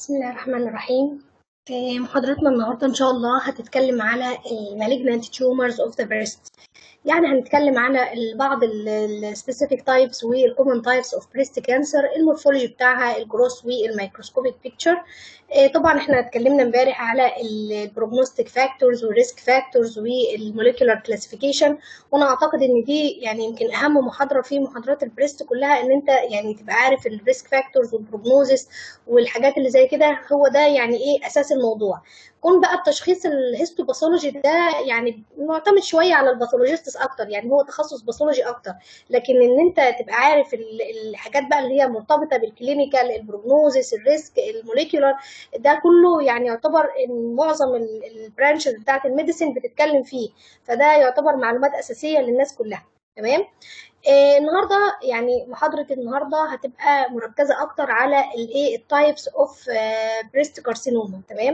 بسم الله الرحمن الرحيم في محاضرتنا النهارده ان شاء الله هتتكلم على malignant tumors of the breast يعني هنتكلم على بعض السبيسيفيك تايبس والكومن تايبس اوف بريست كانسر المورفولوجي بتاعها الجروس والميكروسكوبيك بيكتشر طبعا احنا اتكلمنا امبارح على البروجنوستيك فاكتورز والريسك فاكتورز والموليكولار كلاسيفيكيشن وانا اعتقد ان دي يعني يمكن اهم محاضره في محاضرات البريست كلها ان انت يعني تبقى عارف الريسك فاكتورز والبروجنوزس والحاجات اللي زي كده هو ده يعني ايه اساس الموضوع كون بقى التشخيص الهيستوباثولوجي ده يعني معتمد شويه على الباثولوجيستس اكتر يعني هو تخصص باثولوجي اكتر لكن ان انت تبقى عارف الحاجات بقى اللي هي مرتبطه بالكلينيكال البروجنوزس الريسك الموليكولار ده كله يعني يعتبر ان معظم البرانشز بتاعت الميديسين بتتكلم فيه فده يعتبر معلومات اساسيه للناس كلها تمام آه النهارده يعني محاضره النهارده هتبقى مركزه اكتر على الايه التايبس اوف بريست كارسينوما تمام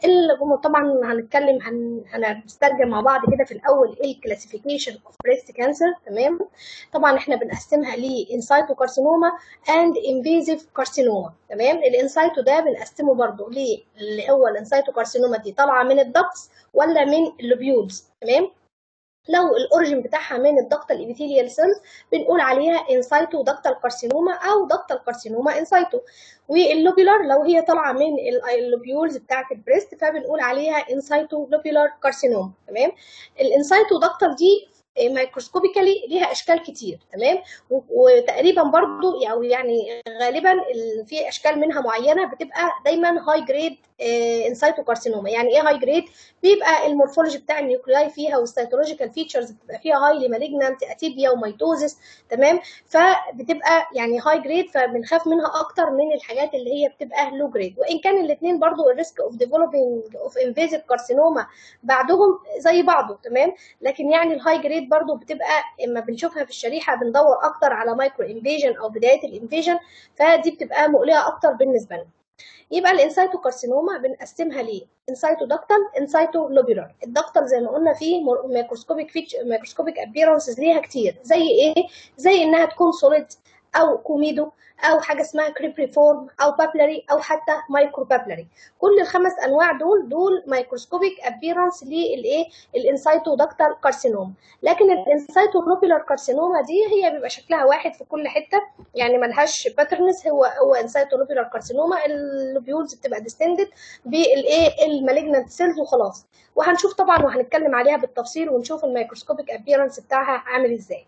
طبعا هنتكلم هنسترجم مع بعض كده في الاول ايه الكلاسيفيكيشن اوف بريست كانسر تمام طبعا احنا بنقسمها لانسايتو كارسينوما اند انفيزيف كارسينوما تمام الانسايتو ده بنقسمه برضو ليه اللي هو الانسايتو كارسينوما دي طالعه من الدكتس ولا من اللوبيولز تمام لو الاوريجن بتاعها من الضغط الابيثيليال سيلز بنقول عليها انسايتو دكتال كارسينوما او دكتال كارسينوما انسايتو واللوبيولار لو هي طالعه من اللوبيولز بتاعه البريست فبنقول عليها انسايتو لوبيولار كارسينوما تمام الانسايتو دكتال دي مايكروسكوبيكالي ليها اشكال كتير تمام وتقريبا برضو او يعني غالبا في اشكال منها معينه بتبقى دايما هاي جريد انسايتو كارسينوما يعني ايه هاي جريد بيبقى المورفولوجي بتاع النيوكلياي فيها والسيتولوجيكال فيتشرز بتبقى فيها هايلي مالجنانت اتيبيا وميتوزس تمام فبتبقى يعني هاي جريد فبنخاف منها اكتر من الحاجات اللي هي بتبقى لو جريد وان كان الاثنين برضو الريسك اوف ديفلوبينج اوف انفيزيف كارسينوما بعدهم زي بعضه تمام لكن يعني الهاي جريد برضو بتبقى اما بنشوفها في الشريحه بندور اكتر على مايكرو انفيجن او بدايه الانفيجن فدي بتبقى مقلقه اكتر بالنسبه لنا يبقى الانسايتو كارسينوما بنقسمها ليه انسايتو دكتال انسايتو لوبيولار الدكتال زي ما قلنا فيه ميكروسكوبيك فيتش ميكروسكوبيك ابيرنسز ليها كتير زي ايه زي انها تكون سوليد او كوميدو او حاجه اسمها كريبريفورم او بابلري او حتى مايكرو بابلري كل الخمس انواع دول دول مايكروسكوبيك ابيرنس للايه الانسايتو دكتال كارسينوما لكن الانسايتو لوبيولار كارسينوما دي هي بيبقى شكلها واحد في كل حته يعني ملهاش باترنز هو هو انسايتو لوبيولار كارسينوما اللوبيولز بتبقى ديستندد بالايه المالجنانت سيلز وخلاص وهنشوف طبعا وهنتكلم عليها بالتفصيل ونشوف الميكروسكوبيك ابيرنس بتاعها عامل ازاي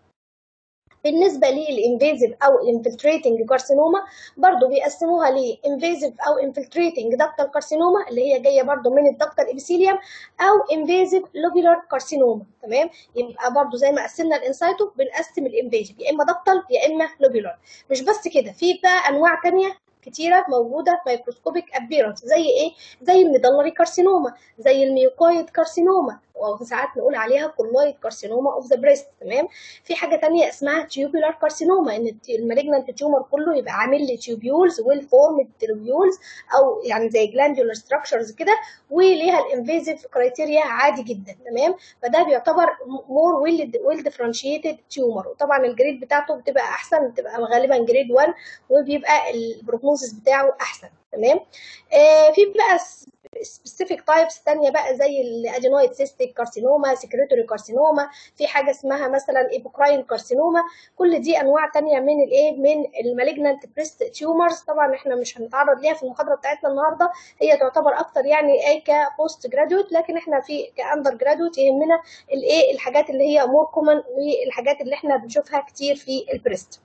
بالنسبه للانفيزيف او الانفلتريتنج كارسينوما برضو بيقسموها لانفيزيف او انفلتريتنج دكتال كارسينوما اللي هي جايه برضو من الدكتال ابيثيليوم او انفيزيف لوبيولار كارسينوما تمام يبقى برضو زي ما قسمنا الانسايتو بنقسم الانفيزيف يا اما دكتال يا اما لوبيولار مش بس كده في بقى انواع ثانيه كتيره موجوده مايكروسكوبيك ابيرنس زي ايه زي الميدلري كارسينوما زي الميوكويد كارسينوما وساعات نقول عليها كولويد كارسينوما اوف ذا بريست تمام في حاجه تانية اسمها تيوبولار كارسينوما ان المالجنانت تيومر كله يبقى عامل لي تيوبيولز ويل تيوبيولز او يعني زي جلاندولار ستراكشرز كده وليها الانفيزيف كرايتيريا عادي جدا تمام فده بيعتبر مور ويل ويل ديفرنشيتد تيومر وطبعا الجريد بتاعته بتبقى احسن بتبقى غالبا جريد 1 وبيبقى البروجنوسيس بتاعه احسن تمام آه في بقى سبيسيفيك تايبس ثانيه بقى زي الادينويد سيستيك كارسينوما سكريتوري كارسينوما في حاجه اسمها مثلا ايبوكراين كارسينوما كل دي انواع ثانيه من الايه من المالجنانت بريست تيومرز طبعا احنا مش هنتعرض ليها في المحاضره بتاعتنا النهارده هي تعتبر اكتر يعني ايه كبوست جرادويت لكن احنا في كاندر جرادويت يهمنا الايه الحاجات اللي هي مور كومن والحاجات اللي احنا بنشوفها كتير في البريست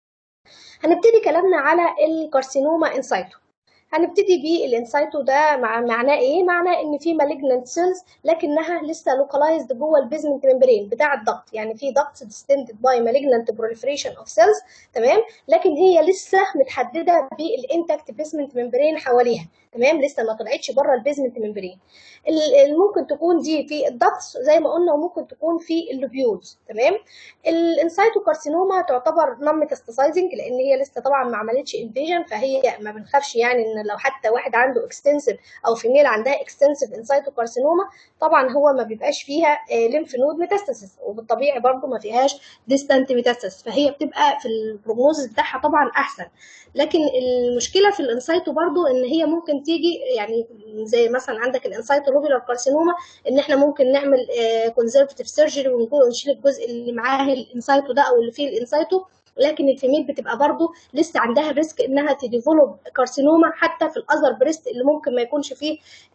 هنبتدي كلامنا على الكارسينوما انسايتو هنبتدي بالانسايتو ده مع معناه ايه؟ معناه ان في مالجنانت سيلز لكنها لسه لوكالايزد جوه البيزمنت ممبرين بتاع الضغط يعني في ضغط ديستندد باي مالجنانت بروليفريشن اوف سيلز تمام؟ لكن هي لسه متحدده بالانتاكت بيزمنت ممبرين حواليها تمام لسه ما طلعتش بره البيزمنت ممبرين ممكن تكون دي في الضغط زي ما قلنا وممكن تكون في اللوبيولز تمام الانسايتو كارسينوما تعتبر نون ميتاستاسايزنج لان هي لسه طبعا ما عملتش انفيجن فهي ما بنخافش يعني ان مثلا لو حتى واحد عنده اكستنسيف او فيميل عندها اكستنسيف انسايتو كارسينوما طبعا هو ما بيبقاش فيها ليمف نود ميتاستاسيس وبالطبيعي برضو ما فيهاش ديستانت ميتاستاسيس فهي بتبقى في البروجنوزس بتاعها طبعا احسن لكن المشكله في الانسايتو برضو ان هي ممكن تيجي يعني زي مثلا عندك الانسايتو لوبيلار كارسينوما ان احنا ممكن نعمل كونزرفتيف سيرجري ونشيل الجزء اللي معاه الانسايتو ده او اللي فيه الانسايتو لكن الفيميل بتبقى برضو لسه عندها الريسك انها تديفلوب كارسينوما حتى في الاذر بريست اللي ممكن ما يكونش فيه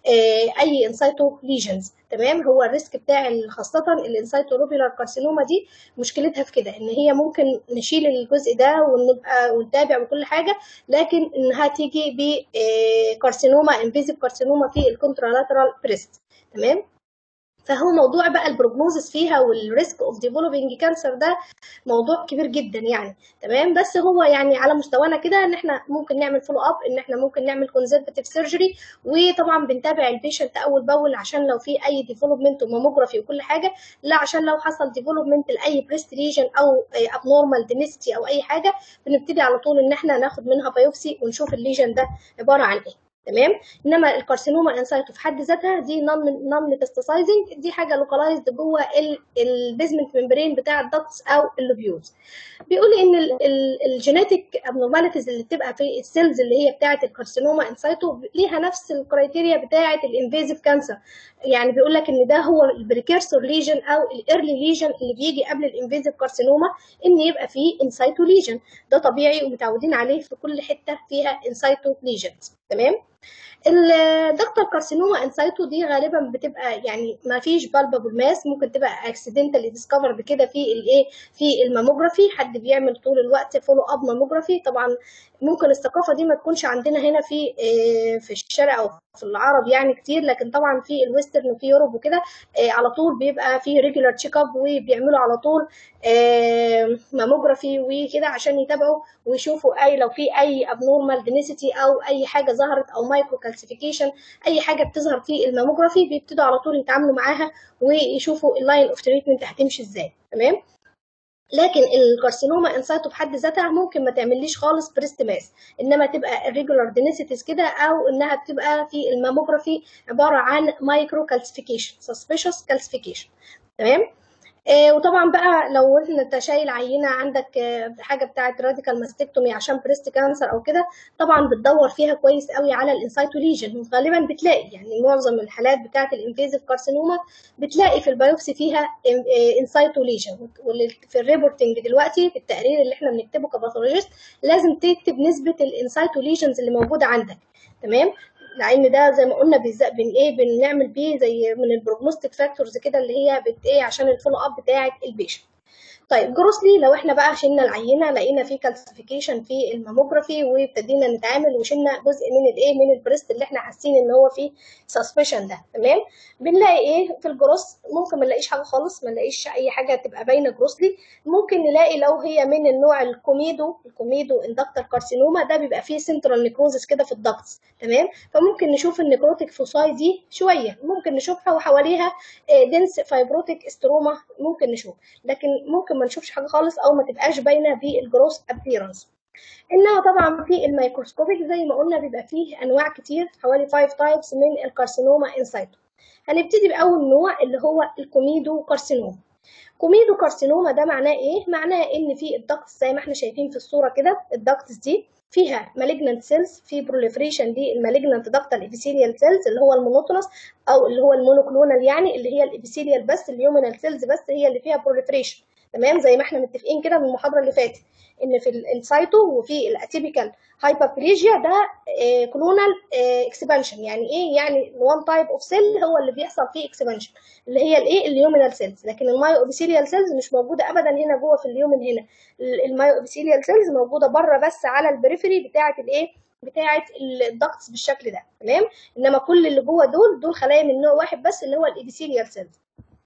اي انسايتو ليجنز تمام هو الريسك بتاع خاصه الانسايتو روبيلار كارسينوما دي مشكلتها في كده ان هي ممكن نشيل الجزء ده ونبقى ونتابع وكل حاجه لكن انها تيجي بكارسينوما انفيزيف كارسينوما في الكونترالاترال بريست تمام فهو موضوع بقى البروجنوزس فيها والريسك اوف ديفلوبينج كانسر ده موضوع كبير جدا يعني تمام بس هو يعني على مستوانا كده ان احنا ممكن نعمل فولو اب ان احنا ممكن نعمل كونزرفتيف سيرجري وطبعا بنتابع البيشنت اول باول عشان لو في اي ديفلوبمنت وماموجرافي وكل حاجه لا عشان لو حصل ديفلوبمنت لاي بريست ليجن او ابنورمال دينيستي او اي حاجه بنبتدي على طول ان احنا ناخد منها بايوبسي ونشوف الليجن ده عباره عن ايه تمام انما الكارسينوما انسايتو في حد ذاتها دي نون نون ميتاستاسايزنج دي حاجه لوكالايزد جوه البيزمنت ممبرين بتاع الدكتس او اللوبيولز بيقول ان الجينيتيك ابنورماليتيز اللي بتبقى في السيلز اللي هي بتاعه الكارسينوما انسايتو ليها نفس الكرايتيريا بتاعه الانفيزيف كانسر يعني بيقول لك ان ده هو البريكيرسور ليجن او الايرلي ليجن اللي بيجي قبل الانفيزيف كارسينوما ان يبقى فيه انسايتو ليجن ده طبيعي ومتعودين عليه في كل حته فيها انسايتو ليجنز تمام الدكتور كارسينوما انسايتو دي غالبا بتبقى يعني ما فيش بالبابل ماس ممكن تبقى اكسيدنتالي ديسكفر بكده في الايه في الماموجرافي حد بيعمل طول الوقت فولو اب ماموجرافي طبعا ممكن الثقافه دي ما تكونش عندنا هنا في في الشرق او في العرب يعني كتير لكن طبعا في الويسترن وفي يوروب وكده على طول بيبقى في ريجولار تشيك اب وبيعملوا على طول ماموجرافي وكده عشان يتابعوا ويشوفوا اي لو في اي ابنورمال دينيسيتي او اي حاجه ظهرت او مايكرو كالسيفيكيشن اي حاجه بتظهر في الماموجرافي بيبتدوا على طول يتعاملوا معاها ويشوفوا اللاين اوف تريتمنت هتمشي ازاي تمام لكن الكارسينوما انسايتو بحد ذاتها ممكن ما تعمليش خالص بريست ماس انما تبقى الريجولار دينيسيتيز كده او انها بتبقى في الماموجرافي عباره عن مايكرو كالسيفيكيشن سسبيشس كالسيفيكيشن تمام آه وطبعا بقى لو انت شايل عينه عندك آه حاجه بتاعه راديكال ماستكتومي عشان بريست كانسر او كده طبعا بتدور فيها كويس قوي على الانسايتو ليجن وغالبا بتلاقي يعني معظم الحالات بتاعه الانفيزيف كارسينوما بتلاقي في البيوبسي فيها انسايتو ليجن في الريبورتنج دلوقتي في التقرير اللي احنا بنكتبه كباثولوجيست لازم تكتب نسبه الانسايتو ليجنز اللي موجوده عندك تمام لان ده زي ما قلنا بن ايه بنعمل بيه زي من البروجنوستيك فاكتورز كده اللي هي بت ايه عشان الفولو اب بتاعه البيشنت طيب جروسلي لو احنا بقى شلنا العينه لقينا في كالسيفيكيشن في الماموجرافي وابتدينا نتعامل وشلنا جزء من الايه من البريست اللي احنا حاسين ان هو فيه سسبشن ده تمام بنلاقي ايه في الجروس ممكن ما نلاقيش حاجه خالص ما نلاقيش اي حاجه تبقى باينه جروسلي ممكن نلاقي لو هي من النوع الكوميدو الكوميدو اندكتر كارسينوما ده بيبقى فيه سنترال نيكروزس كده في الضغط تمام فممكن نشوف النيكروتيك فوساي دي شويه ممكن نشوفها وحواليها دنس فايبروتيك استروما ممكن نشوف لكن ممكن ما نشوفش حاجه خالص او ما تبقاش باينه بالجروس ابييرنس انما طبعا في الميكروسكوبيك زي ما قلنا بيبقى فيه انواع كتير حوالي 5 تايبس من الكارسينوما انسايتو هنبتدي باول نوع اللي هو الكوميدو كارسينوما كوميدو كارسينوما ده معناه ايه معناه ان في الدكت زي ما احنا شايفين في الصوره كده الدكتس دي فيها مالجنانت سيلز في بروليفريشن دي المالجنانت دكتال ابيثيليال سيلز اللي هو المونوتونس او اللي هو المونوكلونال يعني اللي هي الابيثيليال بس اليومينال سيلز بس هي اللي فيها بروليفريشن تمام زي ما احنا متفقين كده من المحاضره اللي فاتت ان في السايتو وفي الاتيبيكال هايبربليجيا ده كلونال اكسبانشن يعني ايه يعني وان تايب اوف سيل هو اللي بيحصل فيه اكسبانشن اللي هي الايه اليومينال سيلز لكن المايو ابيثيليال سيلز مش موجوده ابدا هنا جوه في اليومن هنا المايو ابيثيليال سيلز موجوده بره بس على البريفري بتاعه الايه بتاعه الدكتس بالشكل ده تمام انما كل اللي جوه دول دول خلايا من نوع واحد بس اللي هو الابيثيليال سيلز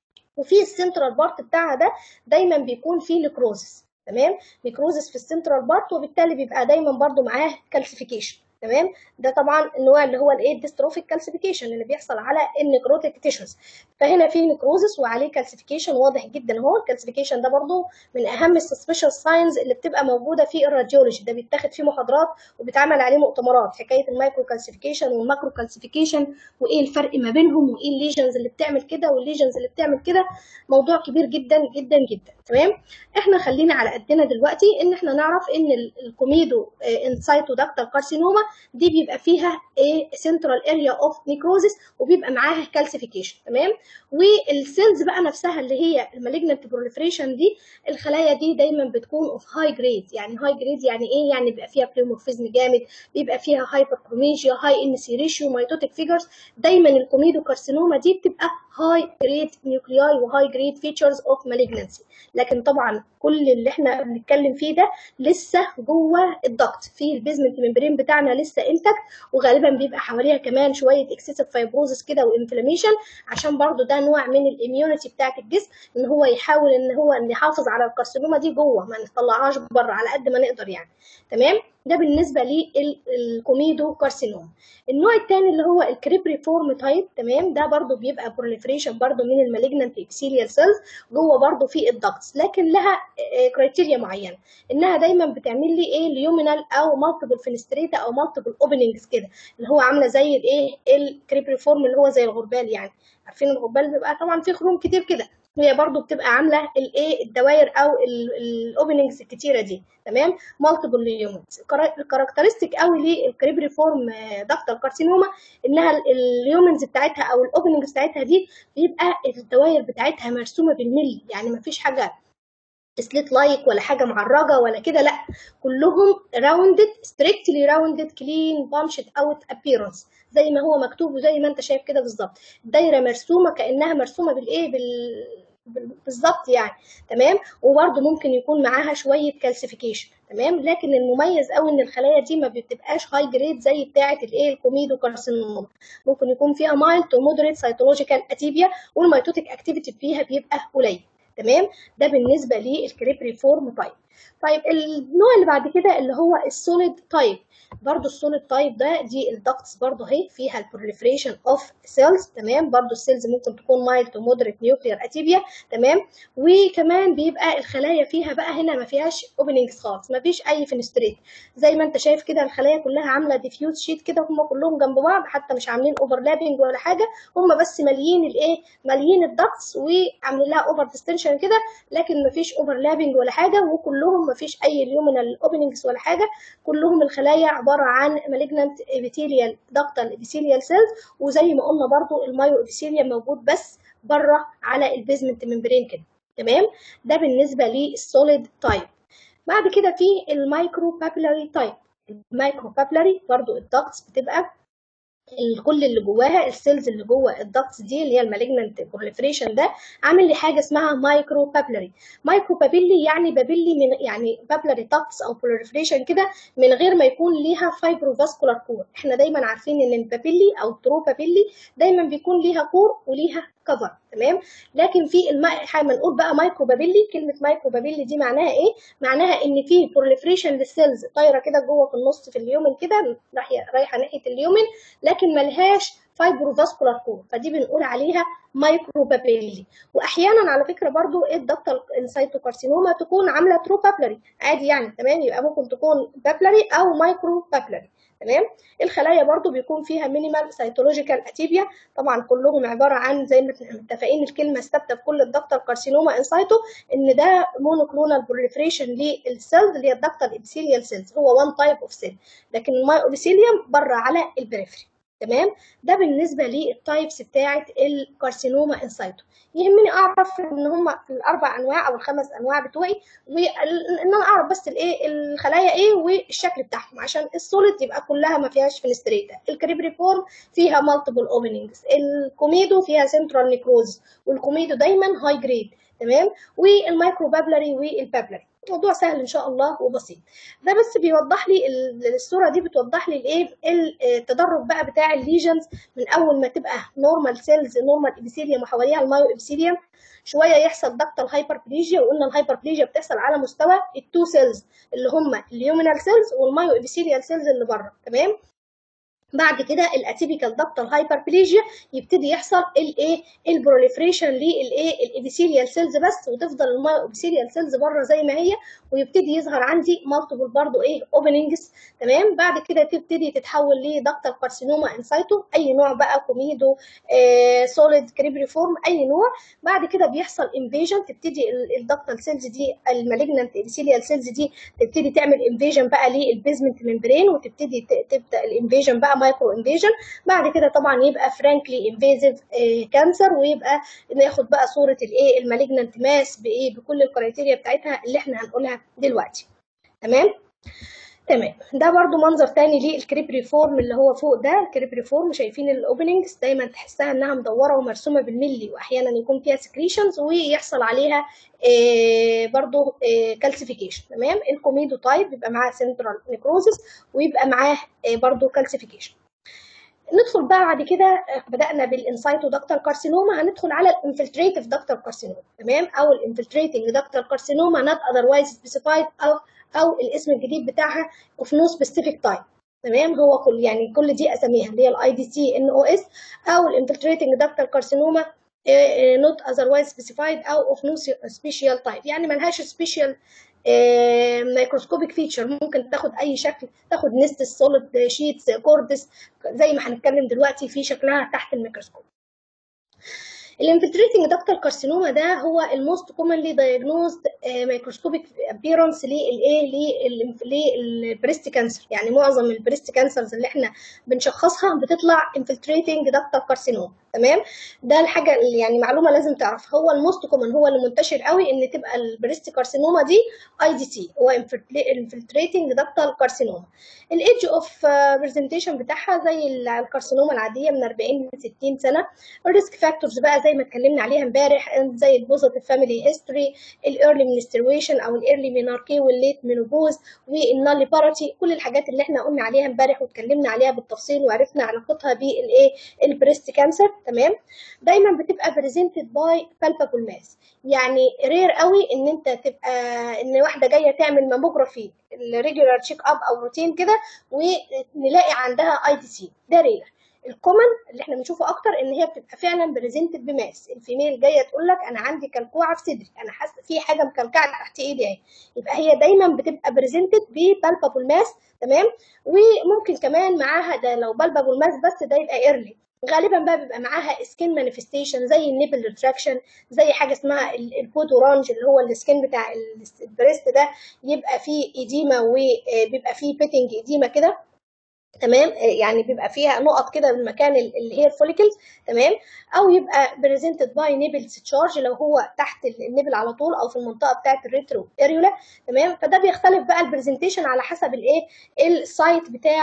وفي السنترال بارت بتاعها ده دايما بيكون فيه نيكروزس تمام نيكروزس في السنترال بارت وبالتالي بيبقى دايما برضو معاه كالسيفيكيشن تمام ده طبعا النوع اللي هو الايه الديستروفيك كالسيفيكيشن اللي بيحصل على النكروتيك تيشوز فهنا في نكروزس وعليه كالسيفيكيشن واضح جدا اهو الكالسيفيكيشن ده برضو من اهم السسبيشال ساينز اللي بتبقى موجوده في الراديولوجي ده بيتاخد فيه محاضرات وبيتعمل عليه مؤتمرات حكايه المايكرو كالسيفيكيشن والماكرو كالسيفيكيشن وايه الفرق ما بينهم وايه الليجنز اللي بتعمل كده والليجنز اللي بتعمل كده موضوع كبير جدا جدا جدا تمام احنا خلينا على قدنا دلوقتي ان احنا نعرف ان الكوميدو انسايتو داكتال كارسينوما دي بيبقى فيها ايه سنترال اريا اوف نيكروزس وبيبقى معاها كالسيفيكيشن تمام والسيلز بقى نفسها اللي هي المالجنت بروليفريشن دي الخلايا دي دايما بتكون اوف هاي جريد يعني هاي جريد يعني ايه يعني بيبقى فيها بليومورفيزم جامد بيبقى فيها هايبركروميجيا هاي ان سي ريشيو مايتوتيك فيجرز دايما الكوميدو كارسينوما دي بتبقى هاي جريد نيوكلياي وهاي جريد فيتشرز اوف مالجنسي لكن طبعا كل اللي احنا بنتكلم فيه ده لسه جوه الضغط في البيزمنت ممبرين بتاعنا لسه انتكت وغالبا بيبقى حواليها كمان شويه اكسسيف فايبروزس كده وانفلاميشن عشان برضو ده نوع من الاميونيتي بتاعت الجسم ان هو يحاول ان هو ان يحافظ على الكارسينوما دي جوه ما نطلعهاش بره على قد ما نقدر يعني تمام ده بالنسبه للكوميدو كارسينوما النوع الثاني اللي هو الكريبري فورم تايب تمام ده برضو بيبقى بروليفريشن برضو من المالجنانت ابيثيليال سيلز جوه برضو في الدكتس لكن لها كرايتيريا معينه انها دايما بتعمل لي ايه ليومينال او مالتيبل فينستريتا او مالتيبل اوبننجز كده اللي هو عامله زي الايه الكريبري فورم اللي هو زي الغربال يعني عارفين الغربال بيبقى طبعا فيه خروم كتير كده هي برضو بتبقى عامله الايه الدوائر او الاوبننجز الكتيره دي تمام مالتيبل ليومنز الكاركترستيك قوي للكريبري فورم داكتال كارسينوما انها اليومنز بتاعتها او الاوبننجز بتاعتها دي بيبقى الدوائر بتاعتها مرسومه بالملي يعني ما فيش حاجه سليت لايك ولا حاجه معرجه ولا كده لا كلهم راوندد ستريكتلي راوندد كلين بامشد اوت ابييرنس زي ما هو مكتوب وزي ما انت شايف كده بالظبط دايره مرسومه كانها مرسومه بالايه بال بالظبط يعني تمام وبرده ممكن يكون معاها شويه كالسيفيكيشن تمام لكن المميز قوي ان الخلايا دي ما بتبقاش هاي جريد زي بتاعه الايه الكوميدو كارسينوما ممكن يكون فيها مايلد تو مودريت سيتولوجيكال اتيبيا والميتوتيك اكتيفيتي فيها بيبقى قليل تمام ده بالنسبه للكريبري فورم تايب طيب النوع اللي بعد كده اللي هو السوليد تايب برضو السوليد تايب ده دي الدكتس برضو اهي فيها البروليفريشن اوف سيلز تمام برضو السيلز ممكن تكون مايلد تو مودريت نيوكلير اتيبيا تمام وكمان بيبقى الخلايا فيها بقى هنا ما فيهاش اوبننجز خالص ما فيش اي فينستريت زي ما انت شايف كده الخلايا كلها عامله ديفيوز شيت كده هم كلهم جنب بعض حتى مش عاملين اوفرلابنج ولا حاجه هم بس ماليين الايه ماليين الدكتس وعاملين لها اوفر ديستنشن كده لكن ما فيش اوفرلابنج ولا حاجه وكلهم ما فيش اي ليومينال اوبننجز ولا حاجه كلهم الخلايا عباره عن مالجنانت ابيثيليال دكتال ابيثيليال سيلز وزي ما قلنا برضو المايو ابيثيليال موجود بس بره على البيزمنت ممبرين كده تمام ده بالنسبه للسوليد تايب بعد كده في المايكرو بابيلاري تايب المايكرو بابيلاري برضو الدكتس بتبقى كل اللي جواها السيلز اللي جوه الدكتس دي اللي هي المالجنانت بروليفريشن ده عامل لي حاجه اسمها مايكرو بابلري مايكرو بابيلي يعني بابيلي من يعني بابلري دكتس او بروليفريشن كده من غير ما يكون ليها فايبروفاسكولار كور احنا دايما عارفين ان البابيلي او الترو بابيلي دايما بيكون ليها كور وليها كفر تمام لكن في الم... هنقول بقى مايكرو بابيلي كلمه مايكرو بابيلي دي معناها ايه معناها ان في بروليفريشن للسيلز طايره كده جوه في النص في اليومن كده ناحيه رايحه ناحيه اليومن لكن ملهاش فايبروفاسكولار كور فدي بنقول عليها مايكرو بابيلي واحيانا على فكره برضو الدكتال السيتوكارسينوما تكون عامله ترو بابلري عادي يعني تمام يبقى ممكن تكون بابلري او مايكرو بابلري تمام الخلايا برضو بيكون فيها مينيمال سيتولوجيكال اتيبيا طبعا كلهم عباره عن زي ما احنا متفقين الكلمه الثابته في كل الدكتال كارسينوما انسايتو ان ده مونوكلونال بروليفريشن للسيلز اللي هي الدكتال ابيثيليال سيلز هو وان تايب اوف سيل لكن المايوبيثيليوم بره على البريفري تمام ده بالنسبه للتايبس بتاعه الكارسينوما انسايتو يهمني اعرف ان هم الاربع انواع او الخمس انواع بتوعي وان انا اعرف بس الايه الخلايا ايه والشكل بتاعهم عشان السوليد يبقى كلها ما فيهاش فينستريتا الكريبري فورم فيها مالتيبل اوبننجز الكوميدو فيها سنترال نيكروز والكوميدو دايما هاي جريد تمام والمايكرو بابلري والبابلري موضوع سهل ان شاء الله وبسيط ده بس بيوضح لي الصوره دي بتوضح لي الايه التدرج بقى بتاع الليجنز من اول ما تبقى نورمال سيلز نورمال ابيثيليوم وحواليها المايو ابيثيليوم شويه يحصل دكتال هايبربليجيا وقلنا الهايبربليجيا بتحصل على مستوى التو سيلز اللي هم اليومينال سيلز والمايو ابيثيليال سيلز اللي بره تمام بعد كده الاتيبيكال دكتال هايبربليجيا يبتدي يحصل الايه البروليفريشن للايه الابيثيليال سيلز بس وتفضل الابيثيليال سيلز بره زي ما هي ويبتدي يظهر عندي مالتيبل برضو ايه اوبننجز تمام بعد كده تبتدي تتحول لدكتال كارسينوما انسايتو اي نوع بقى كوميدو آه سوليد كريبريفورم اي نوع بعد كده بيحصل انفيجن تبتدي الدكتال سيلز دي المالجنانت ابيثيليال سيلز دي تبتدي تعمل انفيجن بقى للبيزمنت ممبرين وتبتدي تبدا الانفيجن بقى مايكرو انفيجن بعد كده طبعا يبقى فرانكلي انفيزيف كانسر ويبقى ناخد بقى صوره الايه المالجنانت ماس بايه بكل الكرايتيريا بتاعتها اللي احنا هنقولها دلوقتي تمام تمام ده برضو منظر تاني للكريبري فورم اللي هو فوق ده الكريبري فورم شايفين الاوبننجز دايما تحسها انها مدوره ومرسومه بالملي واحيانا يكون فيها سكريشنز ويحصل عليها إيه برضو إيه كالسيفيكيشن تمام الكوميدو تايب بيبقى معاه سنترال نيكروزس ويبقى معاه إيه برضو كالسيفيكيشن ندخل بقى بعد كده بدانا بالانسايتو دكتال كارسينوما هندخل على الانفلتريتيف دكتال كارسينوما تمام او الانفلتريتنج دكتال كارسينوما نوت اذروايز سبيسيفايد او او الاسم الجديد بتاعها اوف نو سبيسيفيك تايب تمام هو كل يعني كل دي اساميها اللي هي الاي دي سي ان او اس او الانفلتريتنج دكتال كارسينوما نوت اذروايز سبيسيفايد او اوف نو سبيشال تايب يعني ملهاش سبيشال مايكروسكوبيك فيتشر ممكن تاخد اي شكل تاخد نست سوليد شيتس كوردس زي ما هنتكلم دلوقتي في شكلها تحت الميكروسكوب الانفلتريتنج دكتال كارسينوما ده هو الموست كومنلي دايجنوزد مايكروسكوبيك ابيرنس للايه للبريست كانسر يعني معظم البريست كانسرز اللي احنا بنشخصها بتطلع انفلتريتنج دكتال كارسينوما تمام ده الحاجه اللي يعني معلومه لازم تعرفها هو الموست كومن هو اللي منتشر قوي ان تبقى البريست كارسينوما دي اي دي سي هو انفلتريتنج دكتال كارسينوما الايدج اوف برزنتيشن بتاعها زي الكارسينوما العاديه من 40 ل 60 سنه الريسك فاكتورز بقى زي ما اتكلمنا عليها امبارح زي البوزيتيف فاميلي هيستوري الايرلي منسترويشن او الايرلي ميناركي والليت مينوبوز والنالي بارتي كل الحاجات اللي احنا قلنا عليها امبارح واتكلمنا عليها بالتفصيل وعرفنا علاقتها بالايه البريست كانسر تمام دايما بتبقى بريزنتد باي بالبابل ماس يعني رير قوي ان انت تبقى ان واحده جايه تعمل ماموجرافي الريجولار تشيك اب او روتين كده ونلاقي عندها اي دي سي ده رير الكومن اللي احنا بنشوفه اكتر ان هي بتبقى فعلا بريزنتد بماس الفيميل جايه تقول لك انا عندي كلكوعه في صدري انا حاسه في حاجه مكلكعه تحت ايدي اهي يبقى هي دايما بتبقى بريزنتد ببالبابل ماس تمام وممكن كمان معاها ده لو بالبابل ماس بس ده يبقى ايرلي غالبا بقى بيبقى معاها سكين مانيفستيشن زي النيبل ريتراكشن زي حاجه اسمها البود اورانج اللي هو السكين بتاع البريست ده يبقى فيه ايديما وبيبقى فيه بيتنج ايديما كده تمام يعني بيبقى فيها نقط كده من مكان الهير فوليكلز تمام او يبقى بريزنتد باي نيبل تشارج لو هو تحت النيبل على طول او في المنطقه بتاعه الريترو اريولا تمام فده بيختلف بقى البرزنتيشن على حسب الايه السايت بتاع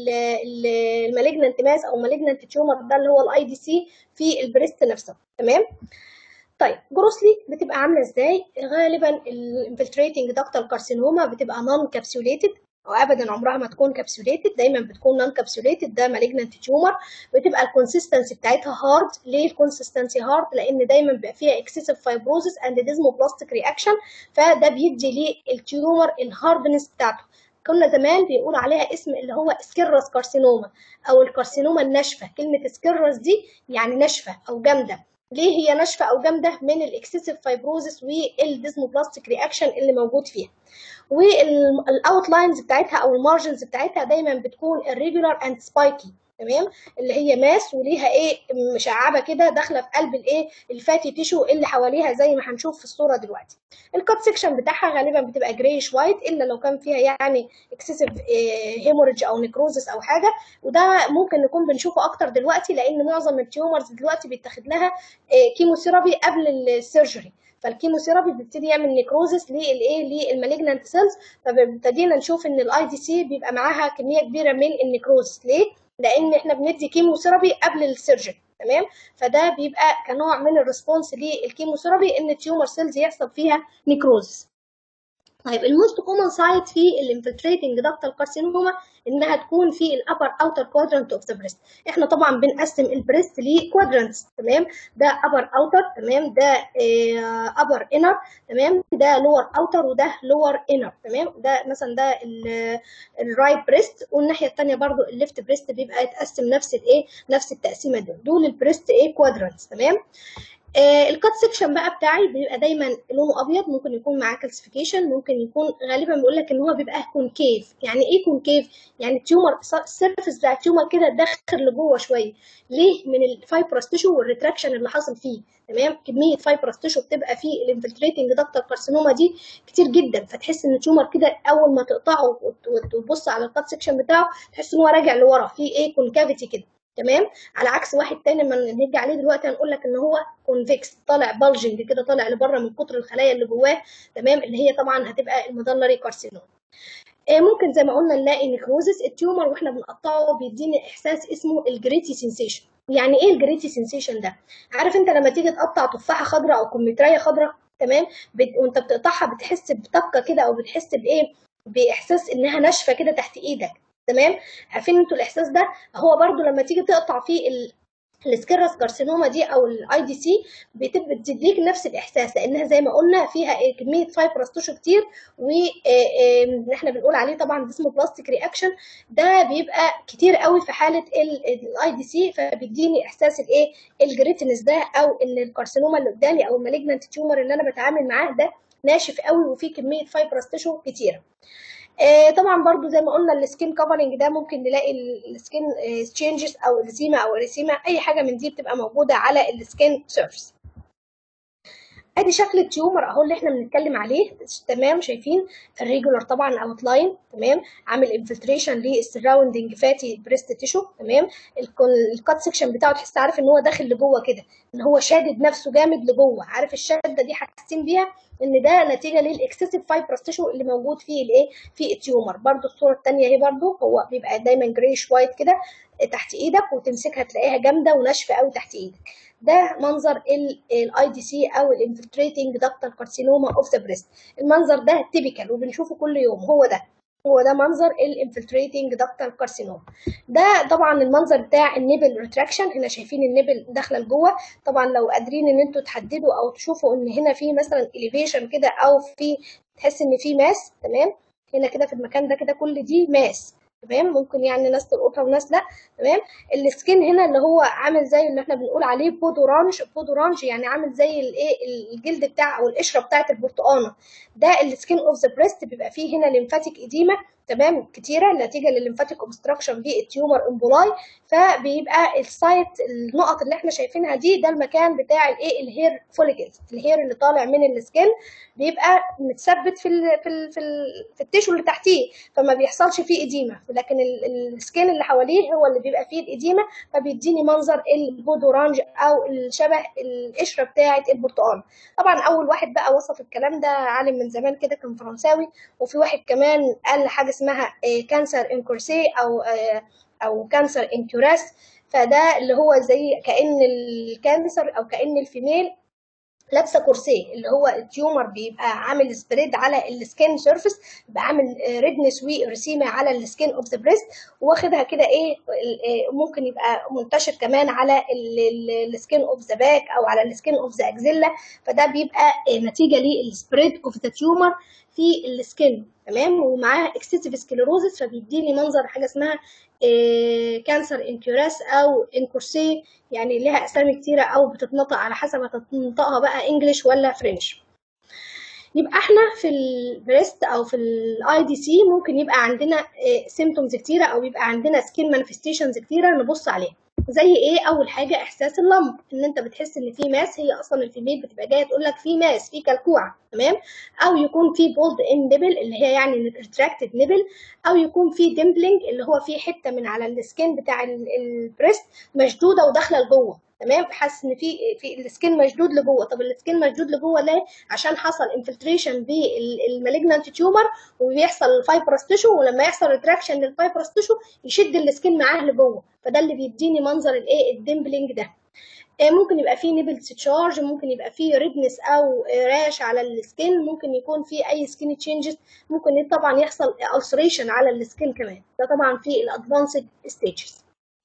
المالجنانت ماس او مالجنانت تيومر ده اللي هو الاي دي سي في البريست نفسه تمام طيب جروسلي بتبقى عامله ازاي غالبا الانفلتريتنج دكتال كارسينوما بتبقى نون كابسوليتد وابدا عمرها ما تكون كابسوليتد دايما بتكون نون كابسوليتد ده مالجنانت تيومر بتبقى الكونسستنسي بتاعتها هارد ليه الكونسستنسي هارد لان دايما بيبقى فيها اكسسيف فايبروزس اند ديزموبلاستيك رياكشن فده بيدي للتيومر الهاردنس بتاعته كنا زمان بيقولوا عليها اسم اللي هو سكيرس كارسينوما او الكارسينوما الناشفه كلمه سكيرس دي يعني ناشفه او جامده ليه هي ناشفه او جامده من الاكسسيف فايبروزس والديزموبلاستيك رياكشن اللي موجود فيها والاوتلاينز بتاعتها او المارجنز بتاعتها دايما بتكون irregular and spiky تمام اللي هي ماس وليها ايه مشعبه كده داخله في قلب الايه الفاتي تيشو اللي حواليها زي ما هنشوف في الصوره دلوقتي الكات سيكشن بتاعها غالبا بتبقى جريش وايت الا لو كان فيها يعني اكسسيف هيموريدج او نيكروزس او حاجه وده ممكن نكون بنشوفه اكتر دلوقتي لان معظم التيومرز دلوقتي بيتاخد لها كيموثيرابي قبل السيرجري فالكيموثيرابي بيبتدي يعمل نيكروزس للايه للمالجنانت سيلز فابتدينا نشوف ان الاي دي سي بيبقى معاها كميه كبيره من النيكروزس ليه؟ لان احنا بندي كيموثيرابي قبل السيرجري تمام فده بيبقى كنوع من الريسبونس للكيموثيرابي ان التيومر سيلز يحصل فيها نيكروزس طيب الموست كومن سايت في الانفلتريتنج داكتال كارسينوما انها تكون في الابر اوتر كوادرانت اوف ذا بريست احنا طبعا بنقسم البريست لكوادرانتس تمام ده ابر اوتر تمام ده ابر انر تمام ده لور اوتر وده لور انر تمام ده مثلا ده الرايت بريست والناحيه الثانيه برضو الليفت بريست بيبقى يتقسم نفس الايه نفس التقسيمه دول دول البريست ايه كوادرانتس تمام آه الكات سيكشن بقى بتاعي بيبقى دايما لونه ابيض ممكن يكون معاه كالسيفيكيشن ممكن يكون غالبا بيقول لك ان هو بيبقى كونكيف يعني ايه كونكيف يعني التيومر السيرفيس بتاع التيومر كده داخل لجوه شويه ليه من الفايبرس تيشو والريتراكشن اللي حاصل فيه تمام كميه فايبرس تيشو بتبقى في الانفلتريتنج داكتال كارسينوما دي كتير جدا فتحس ان التيومر كده اول ما تقطعه وتبص على الكات سيكشن بتاعه تحس ان هو راجع لورا في ايه كونكافيتي كده تمام على عكس واحد تاني لما نيجي عليه دلوقتي هنقول لك ان هو كونفكس طالع بالجنج كده طالع لبره من كتر الخلايا اللي جواه تمام اللي هي طبعا هتبقى المدلري كارسينوم آه ممكن زي ما قلنا نلاقي نيكروزس التيومر واحنا بنقطعه بيديني احساس اسمه الجريتي سensation يعني ايه الجريتي سensation ده عارف انت لما تيجي تقطع تفاحه خضراء او كمثريه خضراء تمام بت... وانت بتقطعها بتحس بطاقه كده او بتحس بايه باحساس انها ناشفه كده تحت ايدك تمام عارفين انتوا الاحساس ده هو برضو لما تيجي تقطع فيه ال... السكيرس كارسينوما دي او الاي دي سي بتديك نفس الاحساس لانها زي ما قلنا فيها كميه فايبرس تيشو كتير واحنا بنقول عليه طبعا اسمه بلاستيك رياكشن ده بيبقى كتير قوي في حاله الاي دي سي فبيديني احساس الايه الجريتنس ده او ان الكارسينوما اللي قدامي او المالجنت تيومر اللي انا بتعامل معاه ده ناشف قوي وفيه كميه فايبرس تيشو كتيره آه طبعا برضو زي ما قلنا السكين كفرنج ده ممكن نلاقي السكين تشينجز او الزيما او الريسيما اي حاجه من دي بتبقى موجوده على السكين سيرفيس ادي شكل التيومر اهو اللي احنا بنتكلم عليه تمام شايفين الريجولار طبعا اوت لاين تمام عامل انفلتريشن للسراوندنج فاتي بريست تيشو تمام الكات سيكشن بتاعه تحس عارف ان هو داخل لجوه كده ان هو شادد نفسه جامد لجوه عارف الشده دي حاسين بيها ان ده نتيجه للاكسسيف فايبرس تيشو اللي موجود فيه الايه في التيومر برده الصوره الثانيه اهي برده هو بيبقى دايما جريش وايت كده تحت ايدك وتمسكها تلاقيها جامده وناشفه قوي تحت ايدك ده منظر الاي دي سي او الانفلتريتنج داكتال كارسينوما اوف ذا بريست المنظر ده تيبيكال وبنشوفه كل يوم هو ده هو ده منظر الانفلتريتنج داكتال كارسينوما ده طبعا المنظر بتاع النيبل ريتراكشن هنا شايفين النيبل داخله لجوه طبعا لو قادرين ان انتوا تحددوا او تشوفوا ان هنا في مثلا اليفيشن كده او في تحس ان في ماس تمام هنا كده في المكان ده كده كل دي ماس تمام ممكن يعني ناس تلقطها وناس لا تمام السكين هنا اللي هو عامل زي اللي احنا بنقول عليه بود اورانج بود اورانج يعني عامل زي الايه الجلد بتاع او القشره بتاعه البرتقانه ده السكين اوف ذا بريست بيبقى فيه هنا ليمفاتيك اديما تمام كتيره نتيجه للليمفاتيك اوبستراكشن في التيومر امبولاي فبيبقى السايت النقط اللي احنا شايفينها دي ده المكان بتاع الايه الهير فوليكلز الهير اللي طالع من السكين بيبقى متثبت في ال في ال في, ال في التيشو اللي تحتيه فما بيحصلش فيه اديمه لكن السكين اللي حواليه هو اللي بيبقى فيه الاديمه فبيديني منظر البود اورانج او الشبه القشره بتاعه البرتقال طبعا اول واحد بقى وصف الكلام ده عالم من زمان كده كان فرنساوي وفي واحد كمان قال حاجه اسمها كانسر انكورسي او او كانسر انكوراس فده اللي هو زي كان الكانسر او كان الفيميل لابسه كورسيه اللي هو التيومر بيبقى عامل سبريد على السكين سيرفيس بيبقى عامل ريدنس ورسيمه على السكين اوف ذا بريست واخدها كده ايه ممكن يبقى منتشر كمان على السكين اوف ذا باك او على السكين اوف ذا اكزيلا فده بيبقى نتيجه للسبريد اوف ذا تيومر في السكين تمام ومعاها اكسسيف سكليروزس فبيديني منظر حاجه اسمها إيه كانسر انكيوراس او انكورسي يعني لها اسامي كتيره او بتتنطق على حسب هتنطقها بقى انجلش ولا فرنش يبقى احنا في البريست او في الاي دي سي ممكن يبقى عندنا سيمتومز كتيره او يبقى عندنا سكين مانيفستيشنز كتيره نبص عليها زي ايه اول حاجه احساس اللمب ان انت بتحس ان في ماس هي اصلا الفيميل بتبقى جايه تقول لك في ماس في كلكوعه تمام او يكون في بولد ان نيبل اللي هي يعني ريتراكتد نيبل او يكون في ديمبلينج اللي هو في حته من على السكين بتاع البريست مشدوده وداخله لجوه تمام حاسس ان في في السكين مشدود لجوه طب السكين مشدود لجوه ليه عشان حصل انفلتريشن بالمالجنانت تيومر وبيحصل الفايبرس تيشو ولما يحصل ريتراكشن للفايبرس تيشو يشد السكين معاه لجوه فده اللي بيديني منظر الايه الديمبلينج ده ممكن يبقى فيه نيبل تشارج ممكن يبقى فيه ريدنس او راش على السكين ممكن يكون فيه اي سكين تشينجز ممكن طبعا يحصل ulceration على السكين كمان ده طبعا في الادفانسد ستيجز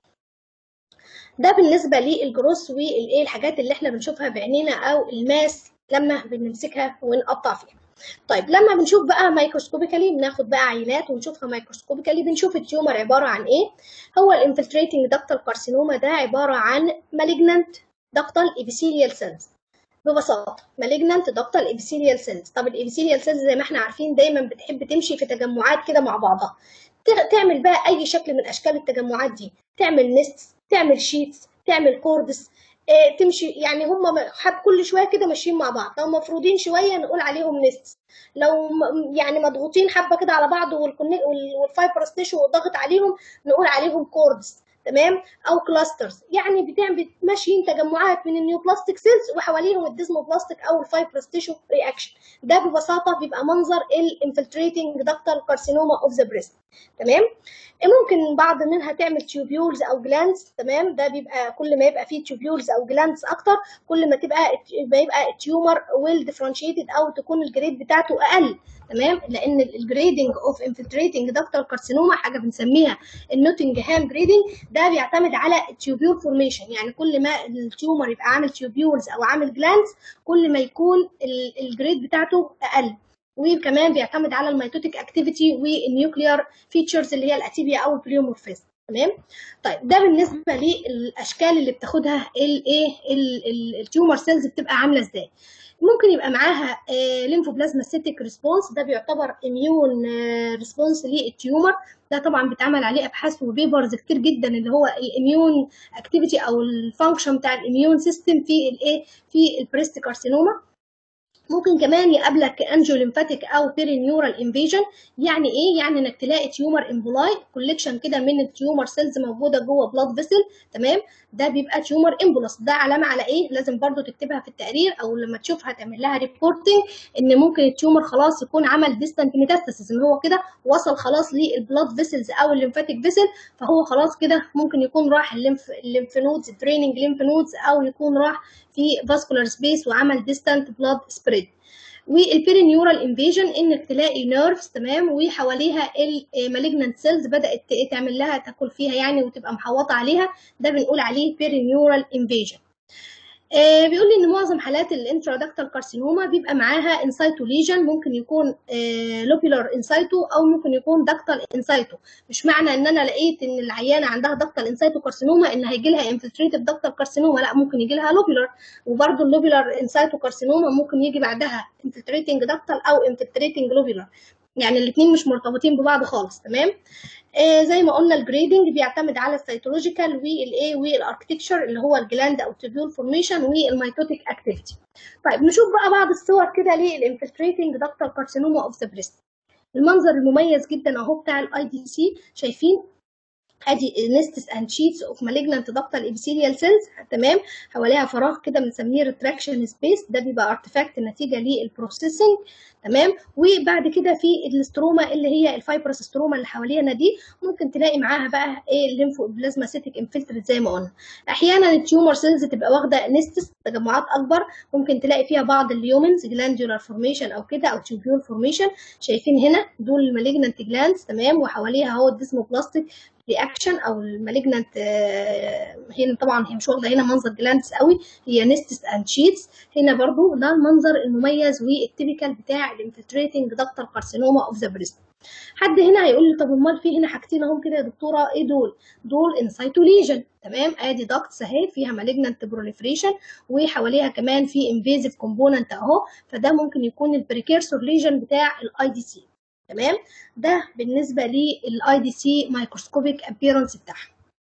ده بالنسبه للجروس والايه الحاجات اللي احنا بنشوفها بعينينا او الماس لما بنمسكها ونقطع فيها طيب لما بنشوف بقى مايكروسكوبيكالي بناخد بقى عينات ونشوفها مايكروسكوبيكالي بنشوف التيومر عباره عن ايه هو الانفلتريتنج دكتال كارسينوما ده عباره عن مالجنانت دكتال ابيثيليال سيلز ببساطه مالجنانت دكتال ابيثيليال سيلز طب الابيثيليال سيلز زي ما احنا عارفين دايما بتحب تمشي في تجمعات كده مع بعضها تعمل بقى اي شكل من اشكال التجمعات دي تعمل نست تعمل شيتس تعمل كوردس إيه تمشي يعني هم حب كل شويه كده ماشيين مع بعض لو مفروضين شويه نقول عليهم نست لو يعني مضغوطين حبه كده على بعض والفايبرس تيشو ضاغط عليهم نقول عليهم كوردس تمام او كلاسترز يعني بتعمل ماشيين تجمعات من النيوبلاستيك سيلز وحواليهم الديزموبلاستيك او الفايبرس تيشو رياكشن ده ببساطه بيبقى منظر الانفلتريتنج دكتال كارسينوما اوف ذا بريست تمام ممكن بعض منها تعمل تيوبيولز او جلانز تمام ده بيبقى كل ما يبقى فيه تيوبيولز او جلانز اكتر كل ما تبقى ما يبقى التيومر ويل ديفرنشيتد او تكون الجريد بتاعته اقل تمام لان الجريدنج اوف انفلتريتنج دكتال كارسينوما حاجه بنسميها النوتنجهام جريدنج ده بيعتمد على التيوبيول فورميشن يعني كل ما التيومر يبقى عامل تيوبيولز او عامل جلانز كل ما يكون الجريد بتاعته اقل وكمان بيعتمد على الميتوتيك اكتيفيتي والنيوكليار فيتشرز اللي هي الاتيبيا او البليومورفيزم تمام طيب ده بالنسبه للاشكال اللي بتاخدها الايه التيومر سيلز بتبقى عامله ازاي ممكن يبقى معاها ليمفوبلازما سيتيك ريسبونس ده بيعتبر اميون ريسبونس للتيومر ده طبعا بيتعمل عليه ابحاث وبيبرز كتير جدا اللي هو الاميون اكتيفيتي او الفانكشن بتاع الاميون سيستم في الايه في البريست كارسينوما ممكن كمان يقابلك انجيو ليمفاتيك او بيرينيورال انفيجن يعني ايه يعني انك تلاقي تيومر امبولاي كوليكشن كده من التيومر سيلز موجوده جوه بلاد فيسل تمام ده بيبقى تيومر امبولس ده علامه على ايه لازم برضو تكتبها في التقرير او لما تشوفها تعمل لها ريبورتنج ان ممكن التيومر خلاص يكون عمل ديستانت ميتاستاسيس ان هو كده وصل خلاص للبلاد فيسلز او الليمفاتيك فيسل فهو خلاص كده ممكن يكون راح الليمف الليمف نودز دريننج ليمف نودز او يكون راح في فاسكولار سبيس وعمل ديستانت بلاد سبريد والبيرينيورال انفيجن انك تلاقي نيرفز تمام وحواليها المالجنانت سيلز بدات تعمل لها تاكل فيها يعني وتبقى محوطه عليها ده بنقول عليه بيرينيورال انفيجن آه بيقول لي ان معظم حالات الانترادكتال كارسينوما بيبقى معاها انسايتو ليجن ممكن يكون آه لوبيلار انسايتو او ممكن يكون دكتال انسايتو مش معنى ان انا لقيت ان العيانه عندها دكتال انسايتو كارسينوما ان هيجي لها انفلتريتيف دكتال كارسينوما لا ممكن يجي لها لوبيلار وبرده اللوبيلار انسايتو كارسينوما ممكن يجي بعدها انفلتريتنج دكتال او انفلتريتنج لوبيلار يعني الاثنين مش مرتبطين ببعض خالص تمام آه زي ما قلنا الجريدنج بيعتمد على السيتولوجيكال والايه والاركتكتشر اللي هو الجلاند او تيبيول فورميشن والميتوتيك اكتيفيتي طيب نشوف بقى بعض الصور كده للانفلتريتنج دكتال كارسينوما اوف ذا بريست المنظر المميز جدا اهو بتاع الاي دي سي شايفين ادي نستس اند شيتس اوف مالجنانت دكتال ابيثيليال سيلز تمام حواليها فراغ كده بنسميه ريتراكشن سبيس ده بيبقى ارتفاكت نتيجه للبروسيسنج تمام وبعد كده في الاستروما اللي هي الفايبرس ستروما اللي حوالينا دي ممكن تلاقي معاها بقى ايه الليمفو بلازما سيتيك انفلتريت زي ما قلنا احيانا التيومر سيلز تبقى واخده نستس تجمعات اكبر ممكن تلاقي فيها بعض اليومنز جلاندولار فورميشن او كده او تيوبيول فورميشن شايفين هنا دول المالجنانت جلاندز تمام وحواليها اهو الديسموبلاستيك رياكشن او المالجنانت هنا طبعا هي مش واخده هنا منظر جلاندز قوي هي نستس اند شيتس هنا برضو ده المنظر المميز والتيبيكال بتاع الانفلتريتنج دكتال كارسينوما اوف ذا بريست حد هنا هيقول لي طب امال في هنا حاجتين اهم كده يا دكتوره ايه دول دول انسايتو ليجن تمام ادي داكتس اهي فيها مالجنانت بروليفريشن وحواليها كمان في انفيزيف كومبوننت اهو فده ممكن يكون البريكيرسور ليجن بتاع الاي دي سي تمام ده بالنسبه للاي دي سي مايكروسكوبيك ابييرنس بتاعها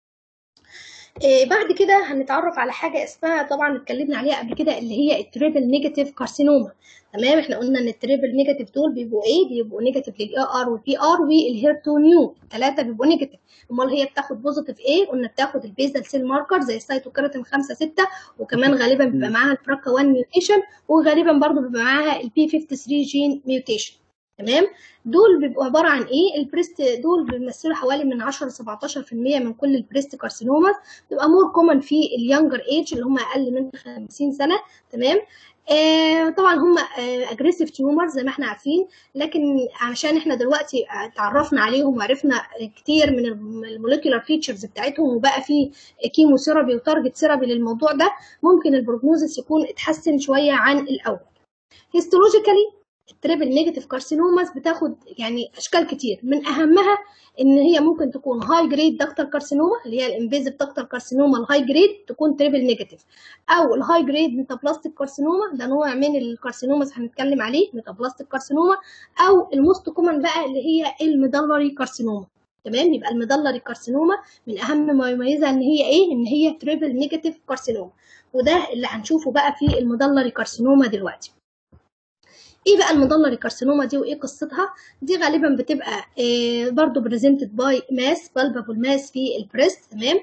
إيه بعد كده هنتعرف على حاجه اسمها طبعا اتكلمنا عليها قبل كده اللي هي التريبل نيجاتيف كارسينوما تمام احنا قلنا ان التريبل نيجاتيف دول بيبقوا ايه بيبقوا نيجاتيف للاي ار والبي ار والهيرتو نيو الثلاثه بيبقوا نيجاتيف امال هي بتاخد بوزيتيف ايه قلنا بتاخد البيزال سيل ماركر زي السيتوكيراتين 5 6 وكمان غالبا بيبقى معاها البراكا 1 ميوتيشن وغالبا برضو بيبقى معاها البي 53 جين ميوتيشن تمام دول بيبقوا عباره عن ايه البريست دول بيمثلوا حوالي من 10 ل 17% من كل البريست كارسينوماز بتبقى مور كومن في اليونجر ايج اللي هم اقل من 50 سنه تمام آه طبعا هم اجريسيف آه تيومر زي ما احنا عارفين لكن عشان احنا دلوقتي اتعرفنا عليهم وعرفنا كتير من الموليكولار فيتشرز بتاعتهم وبقى في كيمو ثيرابي وتارجت ثيرابي للموضوع ده ممكن البروجنوزس يكون اتحسن شويه عن الاول هيستولوجيكالي التريبل نيجاتيف كارسينوماز بتاخد يعني اشكال كتير من اهمها ان هي ممكن تكون هاي جريد دكتال كارسينوما اللي هي الانفيزيف دكتال كارسينوما الهاي جريد تكون تريبل نيجاتيف او الهاي جريد ميتابلاستيك كارسينوما ده نوع من الكارسينوماز هنتكلم عليه ميتابلاستيك كارسينوما او الموست كومن بقى اللي هي الميدلري كارسينوما تمام يبقى الميدلري كارسينوما من اهم ما يميزها ان هي ايه ان هي تريبل نيجاتيف كارسينوما وده اللي هنشوفه بقى في الميدلري كارسينوما دلوقتي ايه بقى المدلري كارسينوما دي وايه قصتها دي غالبا بتبقى إيه برضو بريزنتد باي ماس بالبابل ماس في البريست تمام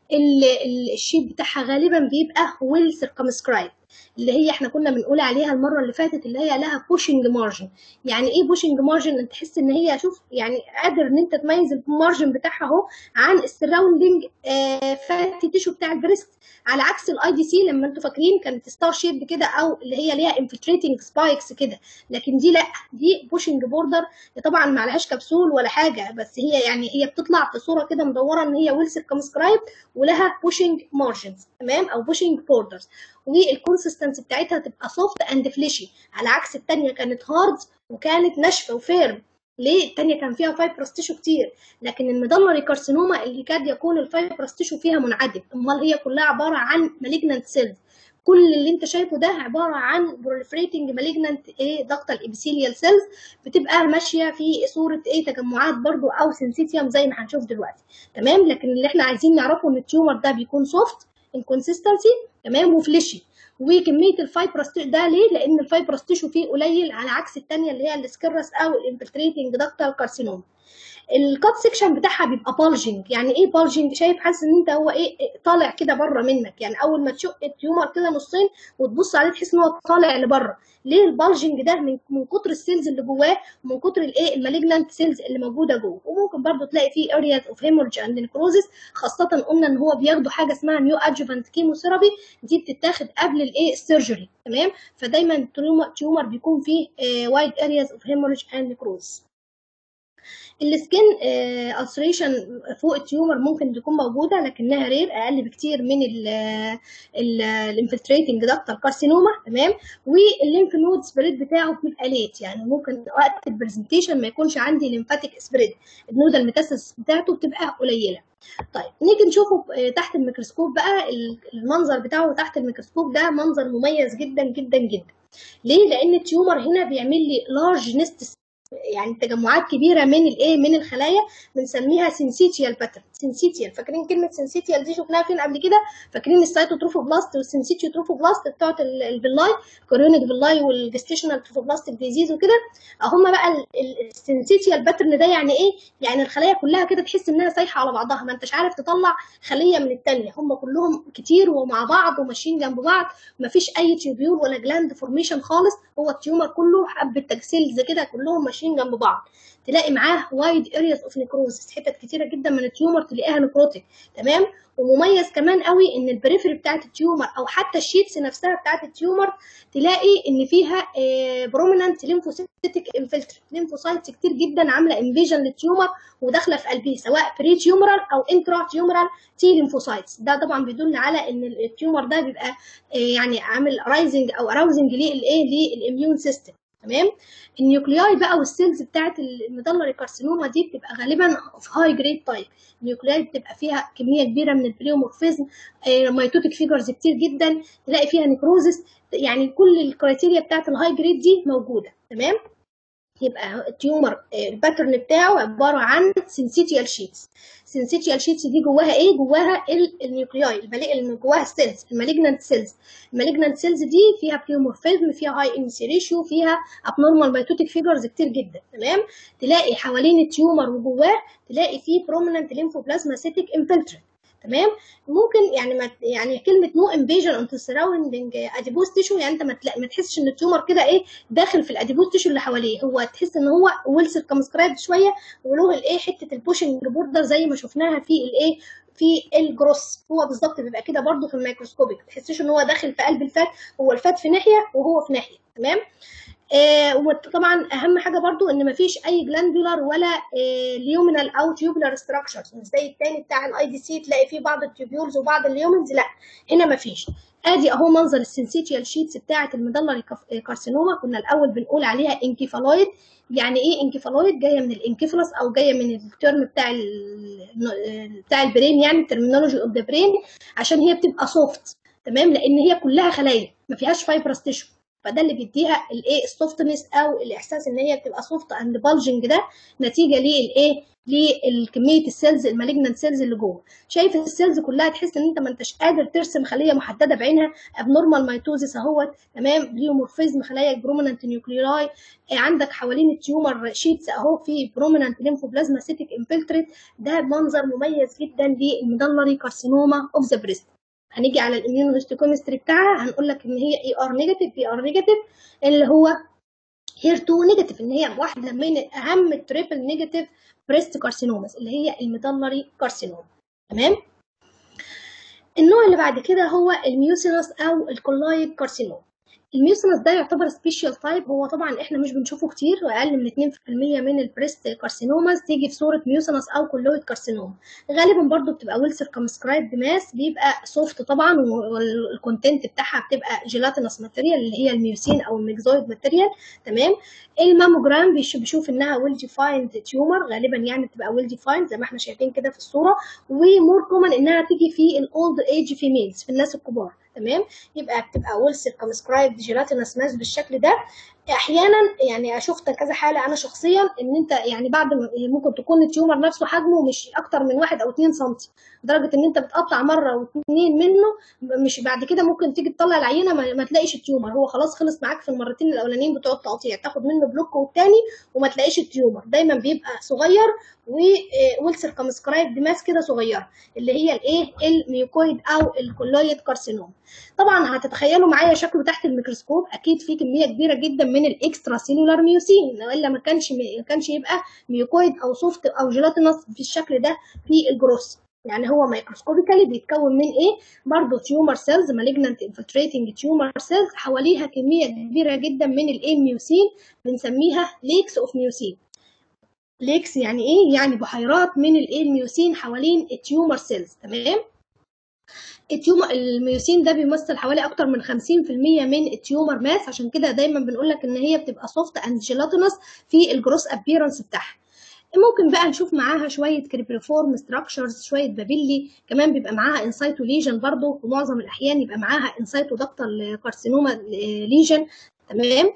الشيب بتاعها غالبا بيبقى ويل سيركمسكرايب اللي هي احنا كنا بنقول عليها المره اللي فاتت اللي هي لها بوشنج مارجن يعني ايه بوشنج مارجن انت تحس ان هي شوف يعني قادر ان انت تميز المارجن بتاعها اهو عن السراوندنج آه فاتي تيشو بتاع البريست على عكس الاي دي سي لما انتوا فاكرين كانت ستار شيب كده او اللي هي ليها انفلتريتنج سبايكس كده لكن دي لا دي بوشنج بوردر طبعا ما عليهاش كبسول ولا حاجه بس هي يعني هي بتطلع في صوره كده مدوره ان هي ويل سيركمسكرايب ولها بوشنج مارجنز تمام او بوشنج بوردرز والكونسستنسي بتاعتها تبقى سوفت اند فليشي على عكس الثانيه كانت هارد وكانت ناشفه وفيرم ليه الثانيه كان فيها فايبرس تيشو كتير لكن المدلري كارسينوما اللي كاد يكون الفايبرس تيشو فيها منعدم امال هي كلها عباره عن مالجنانت سيلز كل اللي انت شايفه ده عباره عن بروليفريتنج مالجنانت ايه دكتال ابيثيليال سيلز بتبقى ماشيه في صوره ايه تجمعات برضو او سنسيتيوم زي ما هنشوف دلوقتي تمام لكن اللي احنا عايزين نعرفه ان التيومر ده بيكون سوفت انكونسستنسي تمام وفليشي وكميه الفايبرس ده ليه؟ لان الفايبرس تيشو فيه قليل على عكس الثانيه اللي هي السكرس او الانفلتريتنج دكتال كارسينوما. الكات سيكشن بتاعها بيبقى بالجنج يعني ايه بالجنج شايف حاسس ان انت هو ايه طالع كده بره منك يعني اول ما تشق التيومر كده نصين وتبص عليه تحس ان هو طالع لبره ليه البالجنج ده من, من كتر السيلز اللي جواه ومن كتر الايه المالجنانت سيلز اللي موجوده جوه وممكن برضو تلاقي فيه ارياز اوف هيمورج اند نكروزس خاصه قلنا ان هو بياخدوا حاجه اسمها نيو ادجوفانت كيموثيرابي دي بتتاخد قبل الايه السيرجري تمام فدايما التيومر بيكون فيه وايد ارياز اوف هيمورج اند نكروزس السكين السريشن فوق التيومر ممكن تكون موجوده لكنها رير اقل بكتير من الانفلتريتنج دكتال كارسينوما تمام والليمف نود سبريد بتاعه بيبقى ليت يعني ممكن وقت البرزنتيشن ما يكونش عندي ليمفاتيك سبريد النوده الميتاسيس بتاعته بتبقى قليله طيب نيجي نشوفه تحت الميكروسكوب بقى المنظر بتاعه تحت الميكروسكوب ده منظر مميز جدا جدا جدا ليه لان التيومر هنا بيعمل لي لارج نست يعني تجمعات كبيره من الايه من الخلايا بنسميها سينسيتيال باترن سينسيتيال فاكرين كلمه سينسيتيال دي شفناها فين قبل كده فاكرين السايتوتروفوبلاست والسينسيتيوتروفوبلاست بتوعت الفيلاي كوريونيك فيلاي والجستيشنال تروفوبلاستيك ديزيز وكده هم بقى السينسيتيال باترن ده يعني ايه يعني الخلايا كلها كده تحس انها سايحه على بعضها ما انتش عارف تطلع خليه من الثانيه هم كلهم كتير ومع بعض وماشيين جنب بعض مفيش اي تيوبيول ولا جلاند فورميشن خالص هو التيومر كله حبه تجسيلز كده كلهم ماشيين جنب بعض تلاقي معاه وايد ارياز اوف نيكروزس حتت كتيره جدا من التيومر تلاقيها نيكروتيك تمام ومميز كمان قوي ان البريفري بتاعت التيومر او حتى الشيتس نفسها بتاعت التيومر تلاقي ان فيها برومينانت ليمفوسيتك انفلتر ليمفوسايتس كتير جدا عامله انفيجن للتيومر وداخله في قلبه سواء بري تيومرال او انترا تيومرال تي ليمفوسايتس ده طبعا بيدل على ان التيومر ده بيبقى يعني عامل رايزنج او اراوزنج للايه للاميون سيستم تمام النيوكلياي بقى والسيلز بتاعت المدلري كارسينوما دي بتبقى غالبا في هاي جريد تايب النيوكلياي بتبقى فيها كميه كبيره من البليومورفيزم آه ميتوتيك فيجرز كتير جدا تلاقي فيها نيكروزس يعني كل الكرايتيريا بتاعت الهاي جريد دي موجوده تمام يبقى التيومر الباترن بتاعه عباره عن سينسيتيال شيتس سينسيتيال شيتس دي جواها ايه جواها النيوكلياي اللي جواها السيلز المالجنانت سيلز المالجنانت سيلز دي فيها بليومورفيزم فيها هاي انسي ريشيو فيها ابنورمال ميتوتيك فيجرز كتير جدا تمام تلاقي حوالين التيومر وجواه تلاقي فيه بروميننت ليمفوبلازما سيتيك انفلترنت تمام ممكن يعني ما يعني كلمه نو انفيجن انت سراوندنج اديبوز تيشو يعني انت ما, تلا... ما تحسش ان التيومر كده ايه داخل في الاديبوز تيشو اللي حواليه هو تحس ان هو ويل سيركمسكرايبد شويه وله الايه حته البوشنج بوردر زي ما شفناها في الايه في الجروس هو بالظبط بيبقى كده برده في الميكروسكوبيك ما تحسش ان هو داخل في قلب الفات هو الفات في ناحيه وهو في ناحيه تمام آه وطبعا اهم حاجه برضو ان مفيش اي جلاندولار ولا آه ليومينال او تيوبولار ستراكشرز مش زي التاني بتاع الاي دي سي تلاقي فيه بعض التيوبيولز وبعض اليومنز لا هنا مفيش ادي اهو منظر السنسيتيال شيتس بتاعه المدلري كارسينوما كنا الاول بنقول عليها انكيفالويد يعني ايه انكيفالويد جايه من الانكيفالوس او جايه من الترم بتاع بتاع البرين يعني الترمينولوجي اوف ذا برين عشان هي بتبقى سوفت تمام لان هي كلها خلايا ما فيهاش فايبرس تيشو فده اللي بيديها الايه السوفتنس او الاحساس ان هي بتبقى سوفت اند بالجنج ده نتيجه للايه لكميه السيلز المالجنانت سيلز اللي جوه شايف السيلز كلها تحس ان انت ما انتش قادر ترسم خليه محدده بعينها ابنورمال مايتوزيس اهوت تمام بليومورفيزم خلايا البرومينانت نيوكليراي عندك حوالين التيومر شيتس اهو في برومينانت ليمفوبلازما سيتيك انفلتريت ده منظر مميز جدا للمدلري كارسينوما اوف ذا بريست هنيجي على الاميونوهيستوكيمستري بتاعها هنقول لك ان هي اي ار نيجاتيف بي ار نيجاتيف اللي هو هير 2 نيجاتيف ان هي واحده من اهم التريبل نيجاتيف بريست كارسينوماس اللي هي الميدلري كارسينوما تمام النوع اللي بعد كده هو الميوسينس او الكولايد كارسينوما الميوسينس ده يعتبر سبيشال تايب هو طبعا احنا مش بنشوفه كتير واقل من 2% من البريست كارسينوماز تيجي في صوره ميوسينس او كولويد كارسينوما غالبا برضو بتبقى ويل سيركمسكرايبد ماس بيبقى سوفت طبعا والكونتنت بتاعها بتبقى جيلاتينس ماتيريال اللي هي الميوسين او الميكزويد ماتيريال تمام الماموجرام بيشوف انها ويل ديفايند تيومر غالبا يعني بتبقى ويل ديفايند زي ما احنا شايفين كده في الصوره ومور كومن انها تيجي في الاولد ايج فيميلز في الناس الكبار تمام يبقى بتبقى ويل سيركمسكرايبد جيلاتينس ماس بالشكل ده احيانا يعني شفت كذا حاله انا شخصيا ان انت يعني بعد ممكن تكون التيومر نفسه حجمه مش اكتر من 1 او 2 سم لدرجه ان انت بتقطع مره واثنين منه مش بعد كده ممكن تيجي تطلع العينه ما, ما تلاقيش التيومر هو خلاص خلص معاك في المرتين الاولانيين بتوع التقطيع تاخد منه بلوك والتاني وما تلاقيش التيومر دايما بيبقى صغير وويل سيركمسكرايب ماس كده صغيره اللي هي الايه الميوكويد او الكولويد كارسينوم طبعا هتتخيلوا معايا شكله تحت الميكروسكوب اكيد في كميه كبيره جدا من الاكسترا سيلولار ميوسين والا ما كانش ما كانش يبقى ميوكويد او سوفت او جيلاتينس بالشكل ده في الجروس يعني هو مايكروسكوبيكالي بيتكون من ايه برضه تيومر سيلز مالجنانت انفلتريتنج تيومر سيلز حواليها كميه كبيره جدا من الايه ميوسين بنسميها ليكس اوف ميوسين ليكس يعني ايه يعني بحيرات من الايه الميوسين حوالين التيومر سيلز تمام التيومر الميوسين ده بيمثل حوالي اكتر من 50% من التيومر ماس عشان كده دايما بنقول لك ان هي بتبقى سوفت اند جيلاتينس في الجروس ابييرنس بتاعها ممكن بقى نشوف معاها شويه كريبريفورم ستراكشرز شويه بابيلي كمان بيبقى معاها انسايتو ليجن برضه في معظم الاحيان يبقى معاها انسايتو دكتال كارسينوما ليجن تمام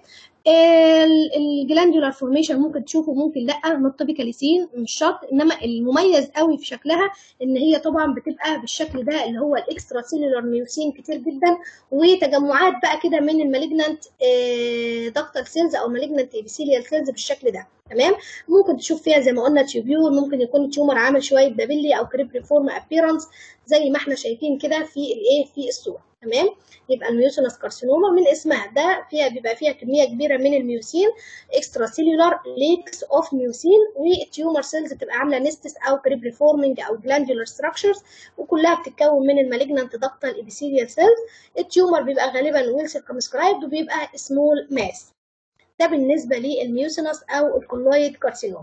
الجلاندولار فورميشن ممكن تشوفه ممكن لا نوت توبيكالي سين مش شرط انما المميز قوي في شكلها ان هي طبعا بتبقى بالشكل ده اللي هو الاكسترا سيلولار ميوسين كتير جدا وتجمعات بقى كده من المالجنانت دكتال سيلز او مالجنانت ابيثيليال سيلز بالشكل ده تمام ممكن تشوف فيها زي ما قلنا تيوبيول ممكن يكون التيومر عامل شويه بابيلي او كريبريفورم ابيرنس زي ما احنا شايفين كده في الايه في الصوره تمام يبقى الميوسينس كارسينوما من اسمها ده فيها بيبقى فيها كميه كبيره من الميوسين اكسترا سيلولار ليكس اوف ميوسين والتيومر سيلز بتبقى عامله نستس او كريبريفورمنج او جلاندولار ستراكشرز وكلها بتتكون من المالجنانت دكتال ابيثيليال سيلز التيومر بيبقى غالبا ويل سيركمسكرايبد وبيبقى سمول ماس ده بالنسبه للميوسينس او الكولويد كارسينوما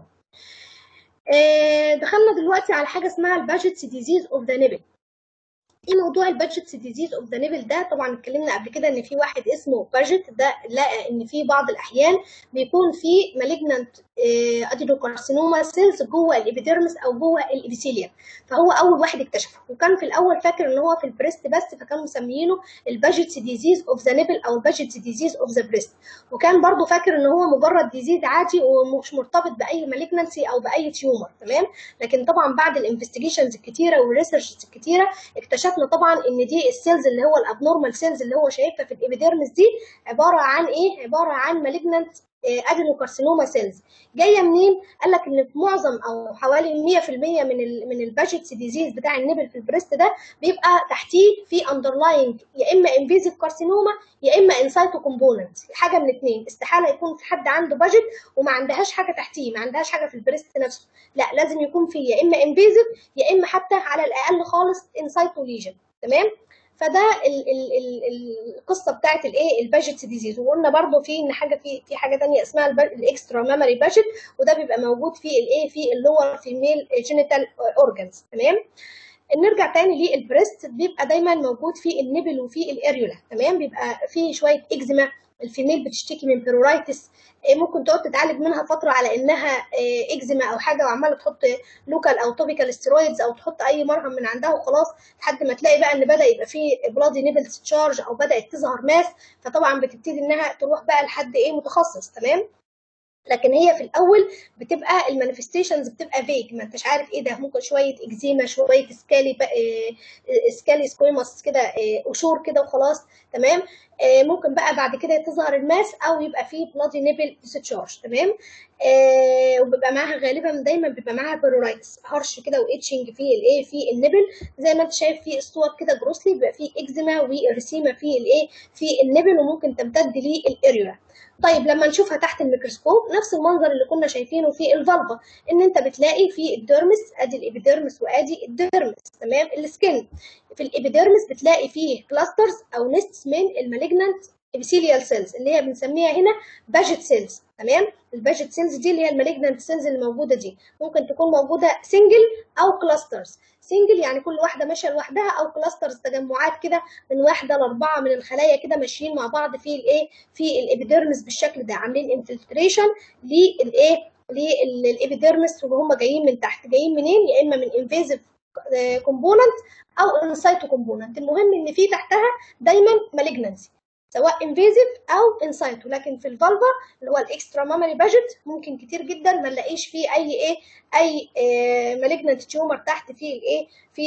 دخلنا دلوقتي على حاجه اسمها الباجيتس ديزيز اوف ذا نيبل ايه موضوع البادجت ديزيز اوف ذا نيبل ده طبعا اتكلمنا قبل كده ان في واحد اسمه بادجت ده لقى ان في بعض الاحيان بيكون في مالجنانت ادينوكارسينوما سيلز جوه الابيديرمس او جوه الابيثيليوم فهو اول واحد اكتشفه وكان في الاول فاكر ان هو في البريست بس فكانوا مسميينه الباجيتس ديزيز اوف ذا نيبل او الباجيتس ديزيز اوف ذا بريست وكان برضو فاكر ان هو مجرد ديزيز عادي ومش مرتبط باي مالجنانسي او باي تيومر تمام لكن طبعا بعد الانفستيجيشنز الكتيره والريسيرش الكتيره اكتشفنا طبعا ان دي السيلز اللي هو الابنورمال سيلز اللي هو شايفها في الابيديرمس دي عباره عن ايه عباره عن مالجنانت ادينوكارسينوما سيلز جايه منين قال لك ان في معظم او حوالي 100% من ال من الباجيتس ديزيز بتاع النبل في البريست ده بيبقى تحتيه في اندرلاينج يا اما انفيزيف كارسينوما يا اما انسايتو كومبوننت حاجه من الاثنين استحاله يكون في حد عنده باجيت وما عندهاش حاجه تحتيه ما عندهاش حاجه في البريست نفسه لا لازم يكون في يا اما انفيزيف يا اما حتى على الاقل خالص انسايتو ليجن تمام فده ال ال ال القصه بتاعت الايه الباجيت ديزيز وقلنا برضو في ان حاجه في في حاجه ثانيه اسمها الاكسترا ميموري باجيت وده بيبقى موجود في الايه في اللور فيميل جينيتال اورجانز تمام نرجع تاني للبريست بيبقى دايما موجود في النبل وفي الاريولا تمام بيبقى في شويه اكزيما الفيميل بتشتكي من بيرورايتس ممكن تقعد تتعالج منها فتره على انها اكزيما او حاجه وعماله تحط لوكال او توبيكال ستيرويدز او تحط اي مرهم من عندها وخلاص لحد ما تلاقي بقى ان بدا يبقى فيه بلادي نيبل تشارج او بدات تظهر ماس فطبعا بتبتدي انها تروح بقى لحد ايه متخصص تمام لكن هي في الاول بتبقى المانيفستيشنز بتبقى فيج ما انتش عارف ايه ده ممكن شويه اكزيما شويه سكالي سكالي سكويموس كده قشور كده وخلاص تمام ممكن بقى بعد كده تظهر الماس او يبقى فيه بلادي نيبل ديسشارج تمام آه وبيبقى معاها غالبا دايما بيبقى معاها بيرورايتس هرش كده واتشنج في الايه في النبل زي ما انت شايف في الصور كده جروسلي بيبقى فيه اكزيما ورسيمه في الايه في النبل وممكن تمتد للاريولا طيب لما نشوفها تحت الميكروسكوب نفس المنظر اللي كنا شايفينه في الفالفا ان انت بتلاقي في الديرمس ادي الابيديرمس وادي الديرمس تمام السكن في الابيديرمس بتلاقي فيه كلاسترز او نستس من المالجنانت ابيثيليال سيلز اللي هي بنسميها هنا باجيت سيلز تمام الباجيت سيلز دي اللي هي المالجنانت سيلز اللي موجوده دي ممكن تكون موجوده سنجل او كلاسترز سنجل يعني كل واحده ماشيه لوحدها او كلاسترز تجمعات كده من واحده لاربعه من الخلايا كده ماشيين مع بعض في الايه في الابيديرمس بالشكل ده عاملين انفلتريشن للايه للابيديرمس وهم جايين من تحت جايين منين يا اما من انفيزيف كومبوننت او انسايتو كومبوننت المهم ان في تحتها دايما مالجنسي سواء انفيزيف او انسايتو لكن في الفالفا اللي هو الاكسترا مامري باجيت ممكن كتير جدا ما نلاقيش فيه اي ايه اي مالجنت تيومر تحت في الايه في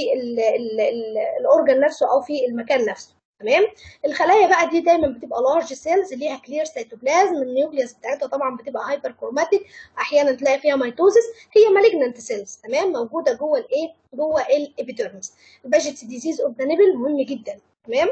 الاورجن نفسه او في المكان نفسه تمام الخلايا بقى دي دايما بتبقى لارج سيلز ليها كلير سيتوبلازم النيوكليوس بتاعتها طبعا بتبقى هايبر كروماتيك احيانا تلاقي فيها ميتوزس هي مالجنت سيلز تمام موجوده جوه الايه جوه الابيديرمس الباجيت ديزيز اوف ذا نيبل مهم جدا تمام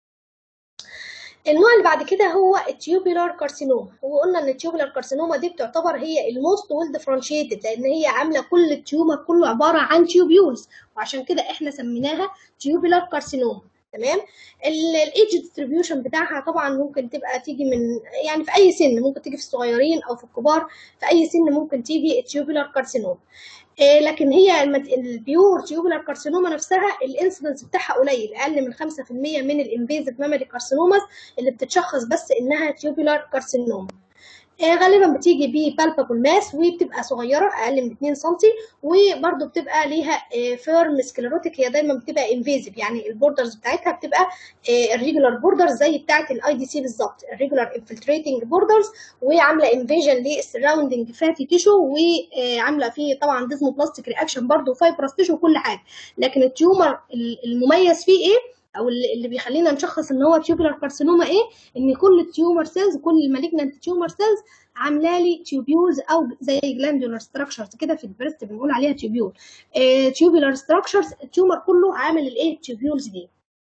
النوع اللي بعد كده هو التيوبولار كارسينوما وقلنا ان التيوبولار كارسينوما دي بتعتبر هي الموست ويل ديفرنشيتد لان هي عامله كل التيومر كله عباره عن تيوبيولز وعشان كده احنا سميناها تيوبولار كارسينوما تمام الايدج ديستريبيوشن بتاعها طبعا ممكن تبقى تيجي من يعني في اي سن ممكن تيجي في الصغيرين او في الكبار في اي سن ممكن تيجي التيوبولار كارسينوما إيه لكن هي البيور تيوبولار كارسينوما نفسها الانسيدنس بتاعها قليل اقل من 5% من الانفيزيف ميموري كارسينوماز اللي بتتشخص بس انها تيوبولار كارسينوما إيه غالبا بتيجي ببالبابل ماس وبتبقى صغيره اقل من 2 سم وبرده بتبقى ليها فيرم سكليروتيك هي دايما بتبقى انفيزيف يعني البوردرز بتاعتها بتبقى الريجولار بوردرز زي بتاعه الاي دي سي بالظبط الريجولار انفلتريتنج بوردرز وعامله انفيجن للسراوندنج فاتي تيشو وعامله فيه طبعا ديزمو بلاستيك رياكشن برده فايبرس تيشو وكل حاجه لكن التيومر المميز فيه ايه او اللي بيخلينا نشخص ان هو تيوبولار كارسينوما ايه ان كل التيومر سيلز كل المالجنانت تيومر سيلز عامله لي تيوبيولز او زي جلاندولار ستراكشرز كده في البريست بنقول عليها تيوبيول تيوبولار ستراكشرز التيومر كله عامل الايه التيوبيولز دي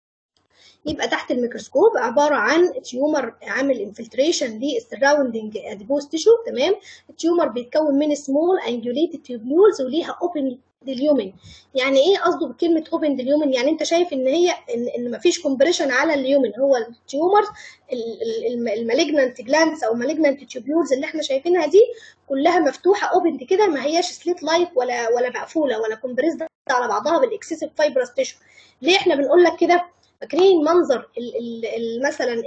يبقى تحت الميكروسكوب عباره عن تيومر عامل انفلتريشن للسراوندنج اديبوز تيشو تمام التيومر بيتكون من سمول انجوليتد تيوبيولز وليها اوبن ديليومن يعني ايه قصده بكلمه اوبن ديليومن يعني انت شايف ان هي ان, إن مفيش كومبريشن على اليومن هو التيومر المالجنانت جلاندز او مالجنانت تيوبيولز اللي احنا شايفينها دي كلها مفتوحه اوبن كده ما هياش سليت لايك ولا ولا مقفوله ولا كومبريسد على بعضها بالاكسسيف فايبرس تيشو ليه احنا بنقول لك كده فاكرين منظر ال ال ال مثلا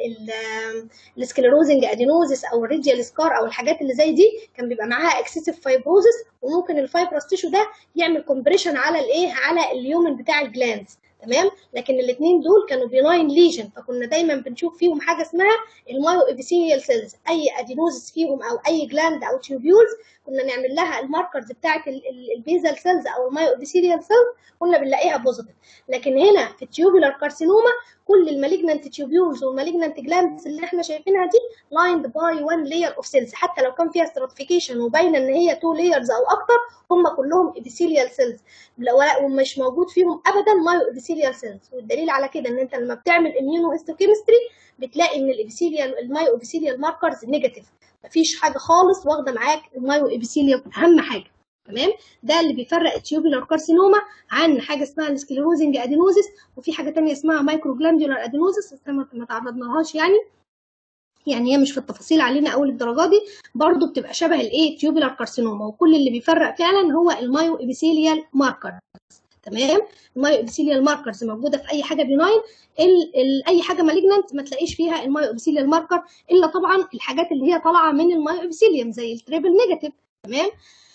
السكليروزنج ادينوزس او الريديال سكار او الحاجات اللي زي دي كان بيبقى معاها اكسسيف فايبروزس وممكن الفايبرس تيشو ده يعمل كومبريشن على الايه على اليومن بتاع الجلاندز تمام لكن الاثنين دول كانوا بيناين ليجن فكنا دايما بنشوف فيهم حاجه اسمها المايو ابيثيليال سيلز اي ادينوزس فيهم او اي جلاند او تيوبيولز كنا نعمل لها الماركرز بتاعه البيزال سيلز او المايو ابيثيليال سيلز كنا بنلاقيها بوزيتيف لكن هنا في التيوبولار كارسينوما كل المالجنانت تيوبيولز والمالجنانت جلاندز اللي احنا شايفينها دي لايند باي وان لاير اوف سيلز حتى لو كان فيها ستراتيفيكيشن وباينه ان هي تو لايرز او اكتر هم كلهم ابيثيليال سيلز ومش موجود فيهم ابدا مايو ابيثيليال سيلز والدليل على كده ان انت لما بتعمل اميونو هيستوكيمستري بتلاقي ان الابيثيليال المايو ابيثيليال ماركرز نيجاتيف مفيش حاجه خالص واخده معاك المايو ابيثيليال اهم حاجه تمام ده اللي بيفرق التيوبولار كارسينوما عن حاجه اسمها السكليروزنج ادينوزيس وفي حاجه تانية اسمها مايكرو جلاندولار ادينوزيس بس ما تعرضناهاش يعني يعني هي مش في التفاصيل علينا اول الدرجه دي برضو بتبقى شبه الايه تيوبولار كارسينوما وكل اللي بيفرق فعلا هو المايو ابيثيليال ماركر تمام المايو ابيثيليال ماركرز موجوده في اي حاجه بيناين ال ال اي حاجه مالجنانت ما تلاقيش فيها المايو ابيثيليال ماركر الا طبعا الحاجات اللي هي طالعه من المايو ابيثيليوم زي التريبل نيجاتيف تمام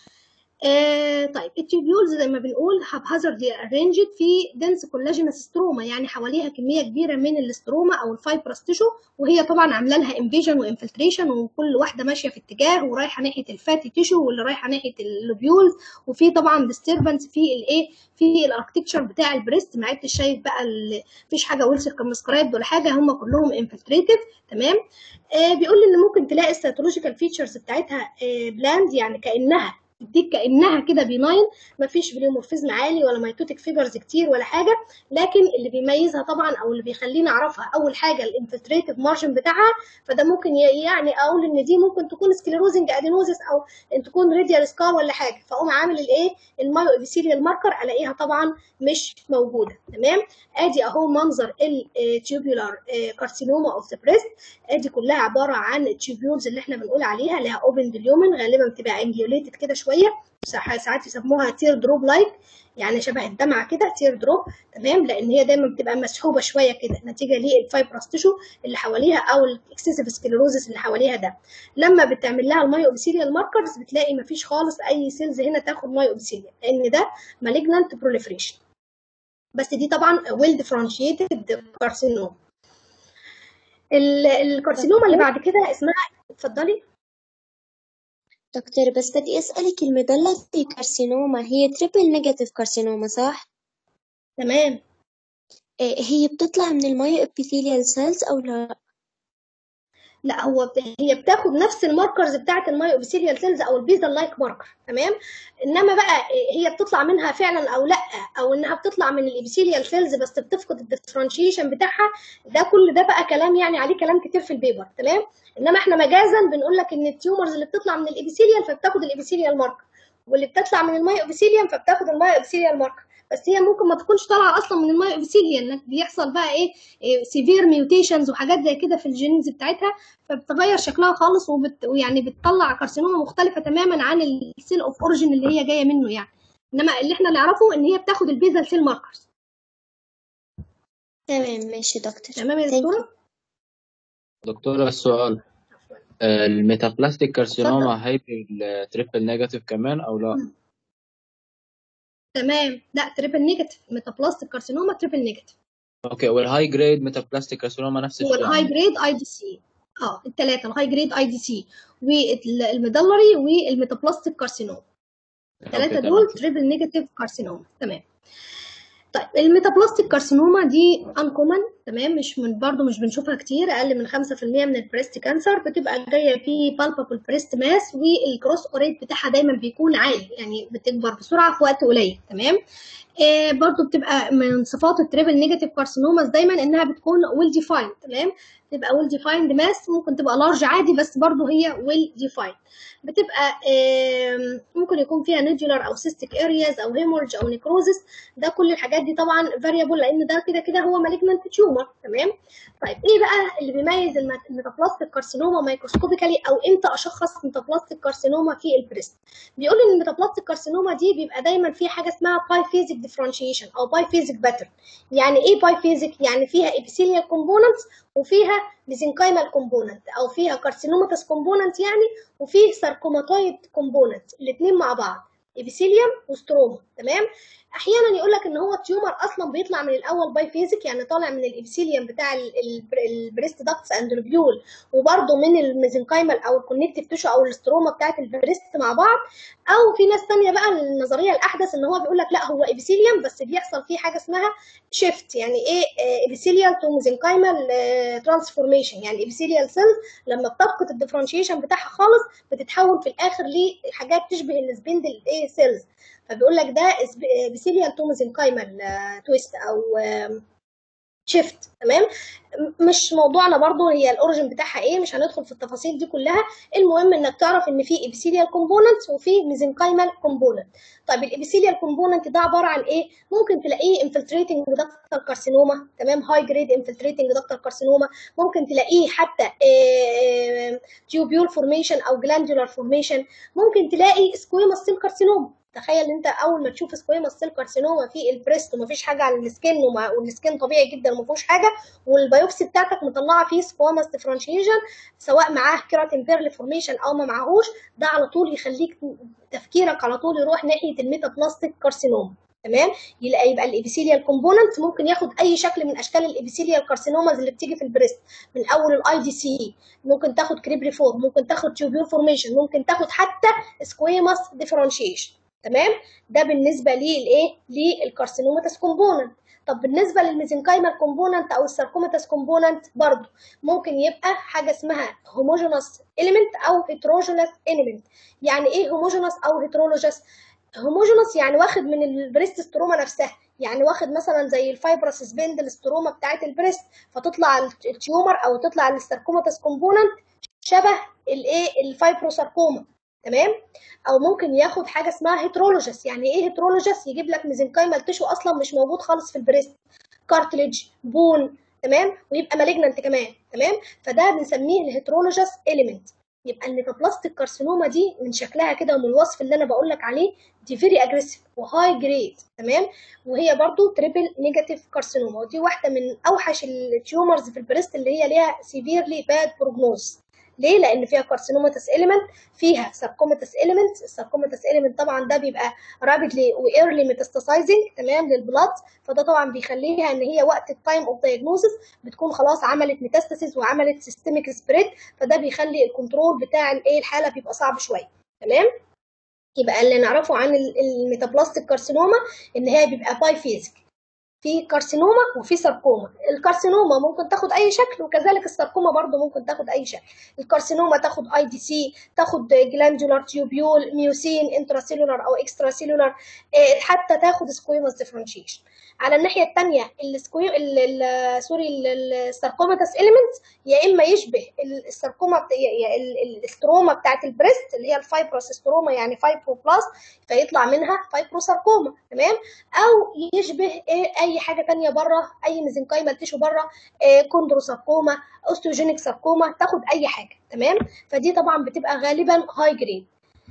آه طيب التيوبيولز زي ما بنقول هازاردلي ارينجد في دنس كولاجينس ستروما يعني حواليها كميه كبيره من الاستروما او الفايبرس تيشو وهي طبعا عامله لها انفيجن وانفلتريشن وكل واحده ماشيه في اتجاه ورايحه ناحيه الفاتي تيشو واللي رايحه ناحيه اللوبيولز وفي طبعا ديستربنس في الايه في الاركتكتشر بتاع البريست ما عدتش شايف بقى مفيش حاجه ويل سيركمسكرايبد ولا حاجه هم كلهم انفلتريتيف تمام آه بيقول لي ان ممكن تلاقي السيتولوجيكال فيتشرز بتاعتها آه بلاند يعني كانها تديك كانها كده بيناين مفيش بليومورفيزم عالي ولا ميتوتيك فيجرز كتير ولا حاجه لكن اللي بيميزها طبعا او اللي بيخليني اعرفها اول حاجه الانفلتريتيف مارجن بتاعها فده ممكن يعني اقول ان دي ممكن تكون سكليروزنج ادينوزيس او ان تكون راديال سكار ولا حاجه فاقوم عامل الايه المايو ابيثيليال ماركر الاقيها طبعا مش موجوده تمام ادي اهو منظر التيوبولار كارسينوما اوف ذا بريست ادي كلها عباره عن التيوبيولز اللي احنا بنقول عليها لها اوبن ديليومن غالبا بتبقى انجيوليتد كده شويه ساعات يسموها تير دروب لايك يعني شبه الدمعه كده تير دروب تمام لان هي دايما بتبقى مسحوبه شويه كده نتيجه للفايبرس تيشو اللي حواليها او الاكسسيف سكليروزس اللي حواليها ده لما بتعمل لها المايو ابيثيليال ماركرز بتلاقي مفيش خالص اي سيلز هنا تاخد مايو ابيثيليال لان ده مالجنانت بروليفريشن بس دي طبعا ويل ديفرنشيتد كارسينوما الكارسينوما اللي بعد كده اسمها اتفضلي دكتور بس بدي أسألك المظلة كارسينوما هي تريبل نيجاتيف كارسينوما صح؟ تمام هي بتطلع من المايو ابيثيليال سيلز أو لا؟ لا هو هي بتاخد نفس الماركرز بتاعه المايو ابيثيليال سيلز او البيزل لايك ماركر تمام انما بقى هي بتطلع منها فعلا او لا او انها بتطلع من الابيثيليال سيلز بس بتفقد الديفرنشيشن بتاعها ده كل ده بقى كلام يعني عليه كلام كتير في البيبر تمام انما احنا مجازا بنقول لك ان التيومرز اللي بتطلع من الابيثيليال فبتاخد الابيثيليال ماركر واللي بتطلع من المايو ابيثيليوم فبتاخد المايو ابيثيليال ماركر بس هي ممكن ما تكونش طالعه اصلا من المايو ابيثيليال انك بيحصل بقى ايه, إيه سيفير ميوتيشنز وحاجات زي كده في الجينز بتاعتها فبتغير شكلها خالص وبت ويعني بتطلع كارسينوما مختلفه تماما عن السيل اوف اوريجين اللي هي جايه منه يعني انما اللي احنا نعرفه ان هي بتاخد البيزل سيل ماركرز تمام ماشي دكتور تمام يا دكتوره دكتورة السؤال الميتابلاستيك كارسينوما هيبقى التريبل نيجاتيف كمان او لا؟ تمام لا تريبل نيجاتيف ميتابلاستيك كارسينوما تريبل نيجاتيف اوكي والهاي جريد ميتابلاستيك كارسينوما نفس الشيء والهاي جريد اي دي سي اه الثلاثه الهاي جريد اي دي سي والميدلري والميتابلاستيك كارسينوما الثلاثه دول تريبل نيجاتيف كارسينوما تمام طيب الميتابلاستيك كارسينوما دي انكومن تمام مش من برضه مش بنشوفها كتير اقل من 5% من البريست كانسر بتبقى جايه في بالبابل بريست ماس والكروس اوريت بتاعها دايما بيكون عالي يعني بتكبر بسرعه في وقت قليل تمام آه برضه بتبقى من صفات التريبل نيجاتيف كارسينوماز دايما انها بتكون ويل ديفايند تمام تبقى ويل ديفايند ماس ممكن تبقى لارج عادي بس برضه هي ويل ديفايند بتبقى آه ممكن يكون فيها نودولار او سيستيك ارياز او هيمورج او نيكروزس ده كل الحاجات دي طبعا فاريبل لان ده كده كده هو مالجنانت تيومر تمام طيب ايه بقى اللي بيميز الميتابلاستيك كارسينوما مايكروسكوبيكالي او امتى اشخص ميتابلاستيك كارسينوما في البريست بيقول ان الميتابلاستيك كارسينوما دي بيبقى دايما في حاجه اسمها باي فيزيك ديفرنشيشن او باي فيزيك باترن يعني ايه باي فيزيك يعني فيها ابيثيليال كومبوننتس وفيها ميزنكايمال كومبوننت او فيها كارسينوماتس كومبوننت يعني وفيه ساركوماتويد كومبوننت الاثنين مع بعض ابيثيليوم وستروما تمام احيانا يقول لك ان هو التيومر اصلا بيطلع من الاول باي فيزيك يعني طالع من الابيثيليوم بتاع البريست داكتس اند لوبيول وبرده من الميزنكايمال او الكونكتيف تيشو او الاستروما بتاعت البريست مع بعض او في ناس ثانيه بقى النظريه الاحدث ان هو بيقول لك لا هو ابيثيليوم بس بيحصل فيه حاجه اسمها شيفت يعني ايه ابيثيليال تو ميزنكايمال ترانسفورميشن يعني الابيثيليال سيلز لما بتفقد الديفرنشيشن بتاعها خالص بتتحول في الاخر لحاجات تشبه السبندل ايه سيلز فبيقول لك ده ابيثيليال تو ميزنكايمال تويست او شيفت تمام مش موضوعنا برضو هي الاوريجن بتاعها ايه مش هندخل في التفاصيل دي كلها المهم انك تعرف ان في ابيثيليال كومبوننت وفي ميزنكايمال كومبوننت طيب الابيثيليال كومبوننت ده عباره عن ايه ممكن تلاقيه انفلتريتنج دكتال كارسينوما تمام هاي جريد انفلتريتنج دكتال كارسينوما ممكن تلاقيه حتى تيوبيول فورميشن او جلاندولار فورميشن ممكن تلاقي سكويموس سيل كارسينوما تخيل انت اول ما تشوف سكويما سيل كارسينوما في البريست ومفيش حاجه على السكين والسكين طبيعي جدا وما فيهوش حاجه والبيوبسي بتاعتك مطلعه فيه سكواماس ديفرنشيشن سواء معاه كيراتين بيرل فورميشن او ما معهوش ده على طول يخليك تفكيرك على طول يروح ناحيه الميتابلاستيك كارسينوما تمام يبقى يبقى الابيثيليال كومبوننت ممكن ياخد اي شكل من اشكال الابيثيليال كارسينوماز اللي بتيجي في البريست من اول الاي دي سي ممكن تاخد كريبري فورم ممكن تاخد تيوبيول فورميشن ممكن تاخد حتى سكويماس ديفرنشيشن تمام ده بالنسبه للايه للكارسينوماتس كومبوننت طب بالنسبه للميزنكايمال كومبوننت او الساركوماتس كومبوننت برضو ممكن يبقى حاجه اسمها هوموجينوس اليمنت او هيتروجينوس اليمنت يعني ايه هوموجينوس او هيترولوجيس هوموجينوس يعني واخد من البريست ستروما نفسها يعني واخد مثلا زي الفايبرس سبندل ستروما بتاعت البريست فتطلع التيومر او تطلع الساركوماتس كومبوننت شبه الايه الفايبروساركوما تمام او ممكن ياخد حاجه اسمها هيترولوجيس يعني ايه هيترولوجيس يجيب لك ميزنكايمال تيشو اصلا مش موجود خالص في البريست كارتليج بون تمام ويبقى مالجننت كمان تمام فده بنسميه الهيترولوجيس اليمنت يبقى الميتابلاستيك كارسينوما دي من شكلها كده ومن الوصف اللي انا بقول لك عليه دي فيري اجريسيف وهاي جريد تمام وهي برضو تريبل نيجاتيف كارسينوما ودي واحده من اوحش التيومرز في البريست اللي هي ليها سيفيرلي باد بروجنوز ليه؟ لأن فيها كارسينوماتس إليمنت فيها ساركوماتس إليمنت الساركوماتس إليمنت طبعا ده بيبقى رابيدلي وإيرلي ميتاستاسايزنج تمام للبلاد فده طبعا بيخليها إن هي وقت التايم أوف دايجنوزس بتكون خلاص عملت ميتاستاسيس وعملت سيستميك سبريد فده بيخلي الكنترول بتاع الإيه الحالة بيبقى صعب شوية تمام؟ يبقى اللي نعرفه عن الميتابلاستيك كارسينوما إن هي بيبقى باي فيزيك في كارسينوما وفي ساركوما الكارسينوما ممكن تاخد اي شكل وكذلك الساركوما برضو ممكن تاخد اي شكل الكارسينوما تاخد اي دي سي تاخد جلاندولار تيوبيول ميوسين انتراسيلولار او اكسترا سيلولار حتى تاخد سكويموس ديفرنشيشن على الناحيه الثانيه السكوي سوري الساركوماتس اليمنت يا اما يشبه الساركوما الاستروما بتاعت البريست اللي هي الفايبروس استروما يعني فايبروبلاست فيطلع منها فايبروساركوما تمام او يشبه اي حاجه ثانيه بره اي ميزنكايمال تيشو بره كوندروساركوما اوستيوجينيك ساركوما تاخد اي حاجه تمام فدي طبعا بتبقى غالبا هاي جريد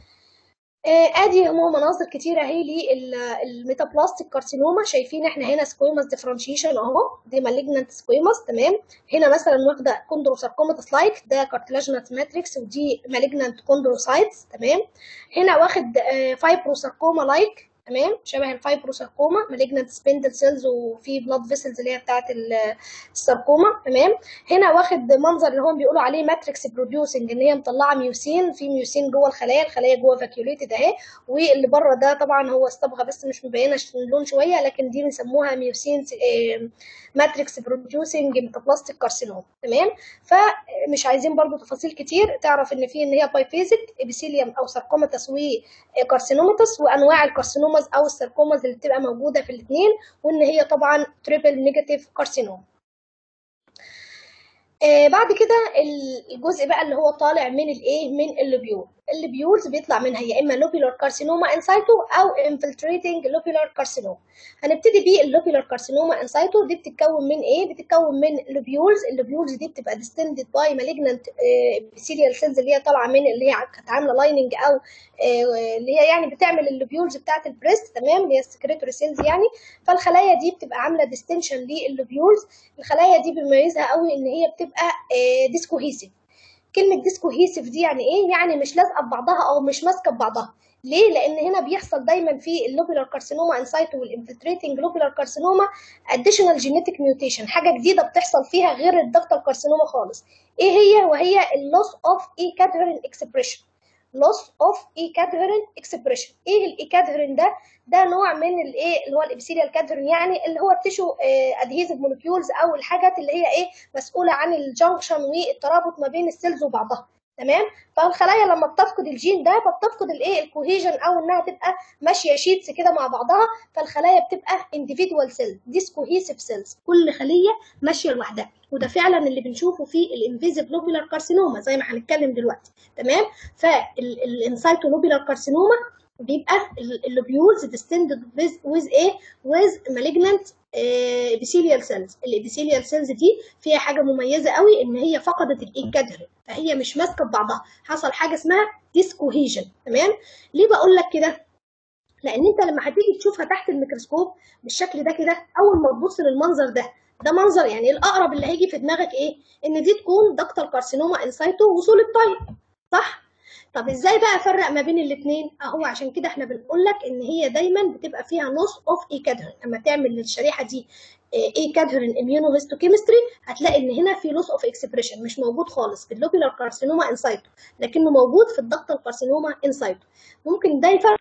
ادي هو مناظر كتيره اهي للميتابلاستيك كارسينوما شايفين احنا هنا سكويموس ديفرنشيشن اهو دي مالجنانت سكويموس تمام هنا مثلا واخده كوندروساركوماتس لايك ده كارتلاجنات ماتريكس ودي مالجنانت كوندروسايتس تمام هنا واخد فايبروساركوما لايك تمام شبه الفايبروساركوما مالجنانت سبندل سيلز وفي بلاد فيسلز اللي هي بتاعه الساركوما تمام هنا واخد منظر اللي هم بيقولوا عليه ماتريكس بروديوسنج ان هي مطلعه ميوسين في ميوسين جوه الخلايا الخلايا جوه فاكيوليتد اهي واللي بره ده طبعا هو الصبغه بس مش مبينه اللون شويه لكن دي بنسموها ميوسين ماتريكس بروديوسنج ميتابلاستيك كارسينوم تمام فمش عايزين برضو تفاصيل كتير تعرف ان في ان هي بايفيزيك ابيثيليوم او ساركوماتس وكارسينوماتس وانواع الكارسينوم الساركوماز او الساركوماز اللي بتبقى موجوده في الاثنين وان هي طبعا تريبل نيجاتيف كارسينوم آه بعد كده الجزء بقى اللي هو طالع من الايه من اللوبيول اللوبيولز بيطلع منها يا اما لوبيولار كارسينوما انسايتو او انفلتريتنج لوبيولار كارسينوما هنبتدي باللوبيولار كارسينوما انسايتو دي بتتكون من ايه بتتكون من لوبيولز اللوبيولز دي بتبقى ديستندد باي مالجنانت سيريال سيلز اللي هي طالعه من اللي هي كانت عامله لايننج او آه اللي هي يعني بتعمل اللوبيولز بتاعه البريست تمام اللي هي السكريتوري سيلز يعني فالخلايا دي بتبقى عامله ديستنشن لللوبيولز الخلايا دي بيميزها قوي ان هي بتبقى آه ديسكوهيسيف كلمه ديسكوهيسيف دي يعني ايه يعني مش لازقه ببعضها او مش ماسكه ببعضها ليه؟ لان هنا بيحصل دايما في اللوبيلار كارسينوما انسايتو والانفلتريتنج لوبيلار كارسينوما اديشنال جينيتك ميوتيشن حاجه جديده بتحصل فيها غير الدكتال كارسينوما خالص ايه هي وهي اللوس اوف اي كادهرين اكسبريشن loss of ايكادهرين اكسبريشن ايه الايكادهرين ده ده نوع من الايه اللي هو الابيثيليال كادهرين يعني اللي هو التيشو ادهيزيف مولكيولز او الحاجات اللي هي ايه مسؤوله عن الجنكشن والترابط ما بين السيلز وبعضها تمام فالخلايا لما بتفقد الجين ده فبتفقد الايه الكوهيجن او انها تبقى ماشيه شيتس كده مع بعضها فالخلايا بتبقى individual cell ديسكوهيسيف سيلز كل خليه ماشيه لوحدها وده فعلا اللي بنشوفه في الانفيزيف لوبيلار كارسينوما زي ما هنتكلم دلوقتي تمام فالانسايتو لوبيلار كارسينوما بيبقى اللوبيولز ديستندد with ايه with malignant ابيثيليال سيلز الابيثيليال سيلز دي فيها حاجه مميزه قوي ان هي فقدت الايكادرين فهي مش ماسكه ببعضها حصل حاجه اسمها ديسكوهيجن تمام ليه بقول لك كده لان انت لما هتيجي تشوفها تحت الميكروسكوب بالشكل ده كده اول ما تبص للمنظر ده ده منظر يعني الاقرب اللي هيجي في دماغك ايه ان دي تكون دكتال كارسينوما انسايتو وصول الطيب صح طب ازاي بقى افرق ما بين الاثنين اهو عشان كده احنا بنقول لك ان هي دايما بتبقى فيها نص اوف ايكادهرين اما تعمل للشريحه دي ايكادهرين اميونوهيستوكيمستري هتلاقي ان هنا في لوس اوف اكسبريشن مش موجود خالص في اللوبيلار كارسينوما انسايتو لكنه موجود في الدكتال كارسينوما انسايتو ممكن ده يفرق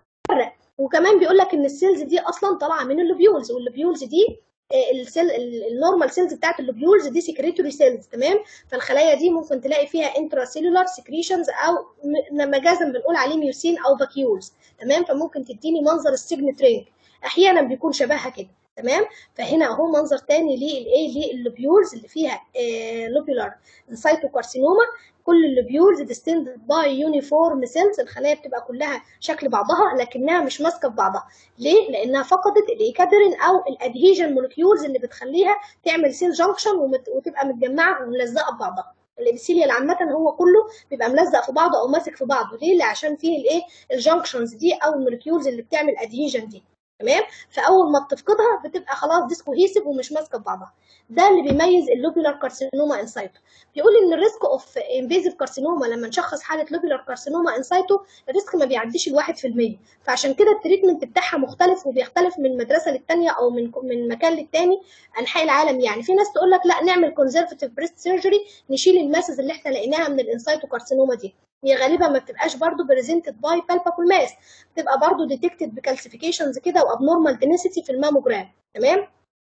وكمان بيقول لك ان السيلز دي اصلا طالعه من اللوبيولز واللوبيولز دي السيل النورمال سيلز بتاعت اللوبيولز دي سكريتوري سيلز تمام فالخلايا دي ممكن تلاقي فيها انترا سيلولار سكريشنز او مجازا بنقول عليه ميوسين او فاكيولز تمام فممكن تديني منظر السيجنت رينج احيانا بيكون شبهها كده تمام فهنا اهو منظر تاني للايه لللوبيولز اللي فيها لوبيولار سايتوكارسينوما كل اللوبيولز ديستندد باي يونيفورم سيلز الخلايا بتبقى كلها شكل بعضها لكنها مش ماسكه في بعضها ليه لانها فقدت الايكادرين او الادهيجن مولكيولز اللي بتخليها تعمل سيل جانكشن وتبقى متجمعه وملزقه ببعضها الابيثيليال عامه هو كله بيبقى ملزق في بعضه او ماسك في بعضه ليه عشان فيه الايه الجانكشنز دي او المولكيولز اللي بتعمل ادهيجن دي تمام فاول ما بتفقدها بتبقى خلاص ديسكوهيسيف ومش ماسكه في بعضها ده اللي بيميز اللوبيلار كارسينوما انسايتو بيقول ان الريسك اوف انفيزيف كارسينوما لما نشخص حاله لوبيلار كارسينوما انسايتو الريسك ما بيعديش ال 1% فعشان كده التريتمنت بتاعها مختلف وبيختلف من مدرسه للتانيه او من من مكان للتاني انحاء العالم يعني في ناس تقول لك لا نعمل كونزرفتيف بريست سيرجري نشيل الماسز اللي احنا لقيناها من الانسايتو كارسينوما دي هي غالبا ما بتبقاش برضو بريزنتد باي بالبابول ماس بتبقى برضو ديتكتد بكالسيفيكيشنز كده وابنورمال دينسيتي في الماموجرام تمام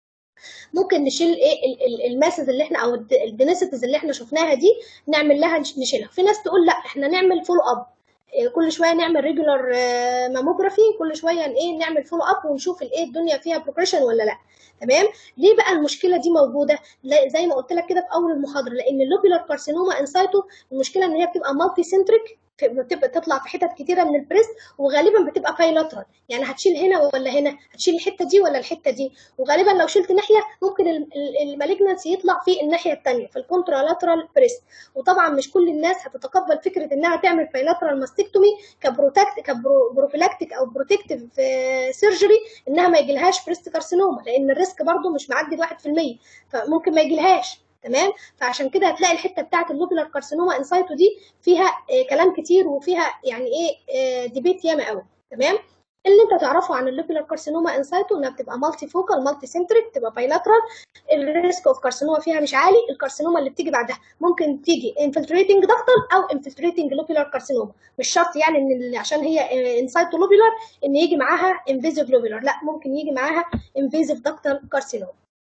ممكن نشيل ايه الماسز اللي احنا او الدينسيتيز اللي احنا شفناها دي نعمل لها نشيلها في ناس تقول لا احنا نعمل فولو اب كل شويه نعمل ريجولار ماموجرافي كل شويه ايه نعمل فولو اب ونشوف الايه الدنيا فيها بروجريشن ولا لا تمام ليه بقى المشكله دي موجوده زي ما قلت لك كده في اول المحاضره لان اللوبيلار كارسينوما انسايتو المشكله ان هي بتبقى مالتي سنتريك بتبقى تطلع في حتت كتيره من البريست وغالبا بتبقى بايلاترال يعني هتشيل هنا ولا هنا هتشيل الحته دي ولا الحته دي وغالبا لو شلت ناحيه ممكن المالجنسي يطلع في الناحيه الثانيه في الكونترالاترال بريست وطبعا مش كل الناس هتتقبل فكره انها تعمل بايلاترال ماستكتومي كبروتكت كبروفيلاكتيك او بروتكتيف سيرجري انها ما يجيلهاش بريست كارسينوما لان الريسك برده مش معدي ال 1% فممكن ما يجيلهاش تمام فعشان كده هتلاقي الحته بتاعه اللوبيلار كارسينوما انسايتو دي فيها آه كلام كتير وفيها يعني ايه آه ديبيت ياما قوي تمام اللي انت تعرفه عن اللوبيلار كارسينوما انسايتو انها بتبقى مالتي فوكال مالتي سنتريك بتبقى بايلاترال الريسك اوف كارسينوما فيها مش عالي الكارسينوما اللي بتيجي بعدها ممكن تيجي انفلتريتنج دكتال او انفلتريتنج لوبيلار كارسينوما مش شرط يعني ان عشان هي انسايتو لوبيلار ان يجي معاها انفيزيف لوبيلار لا ممكن يجي معاها انفيزيف دكتال كارسينوما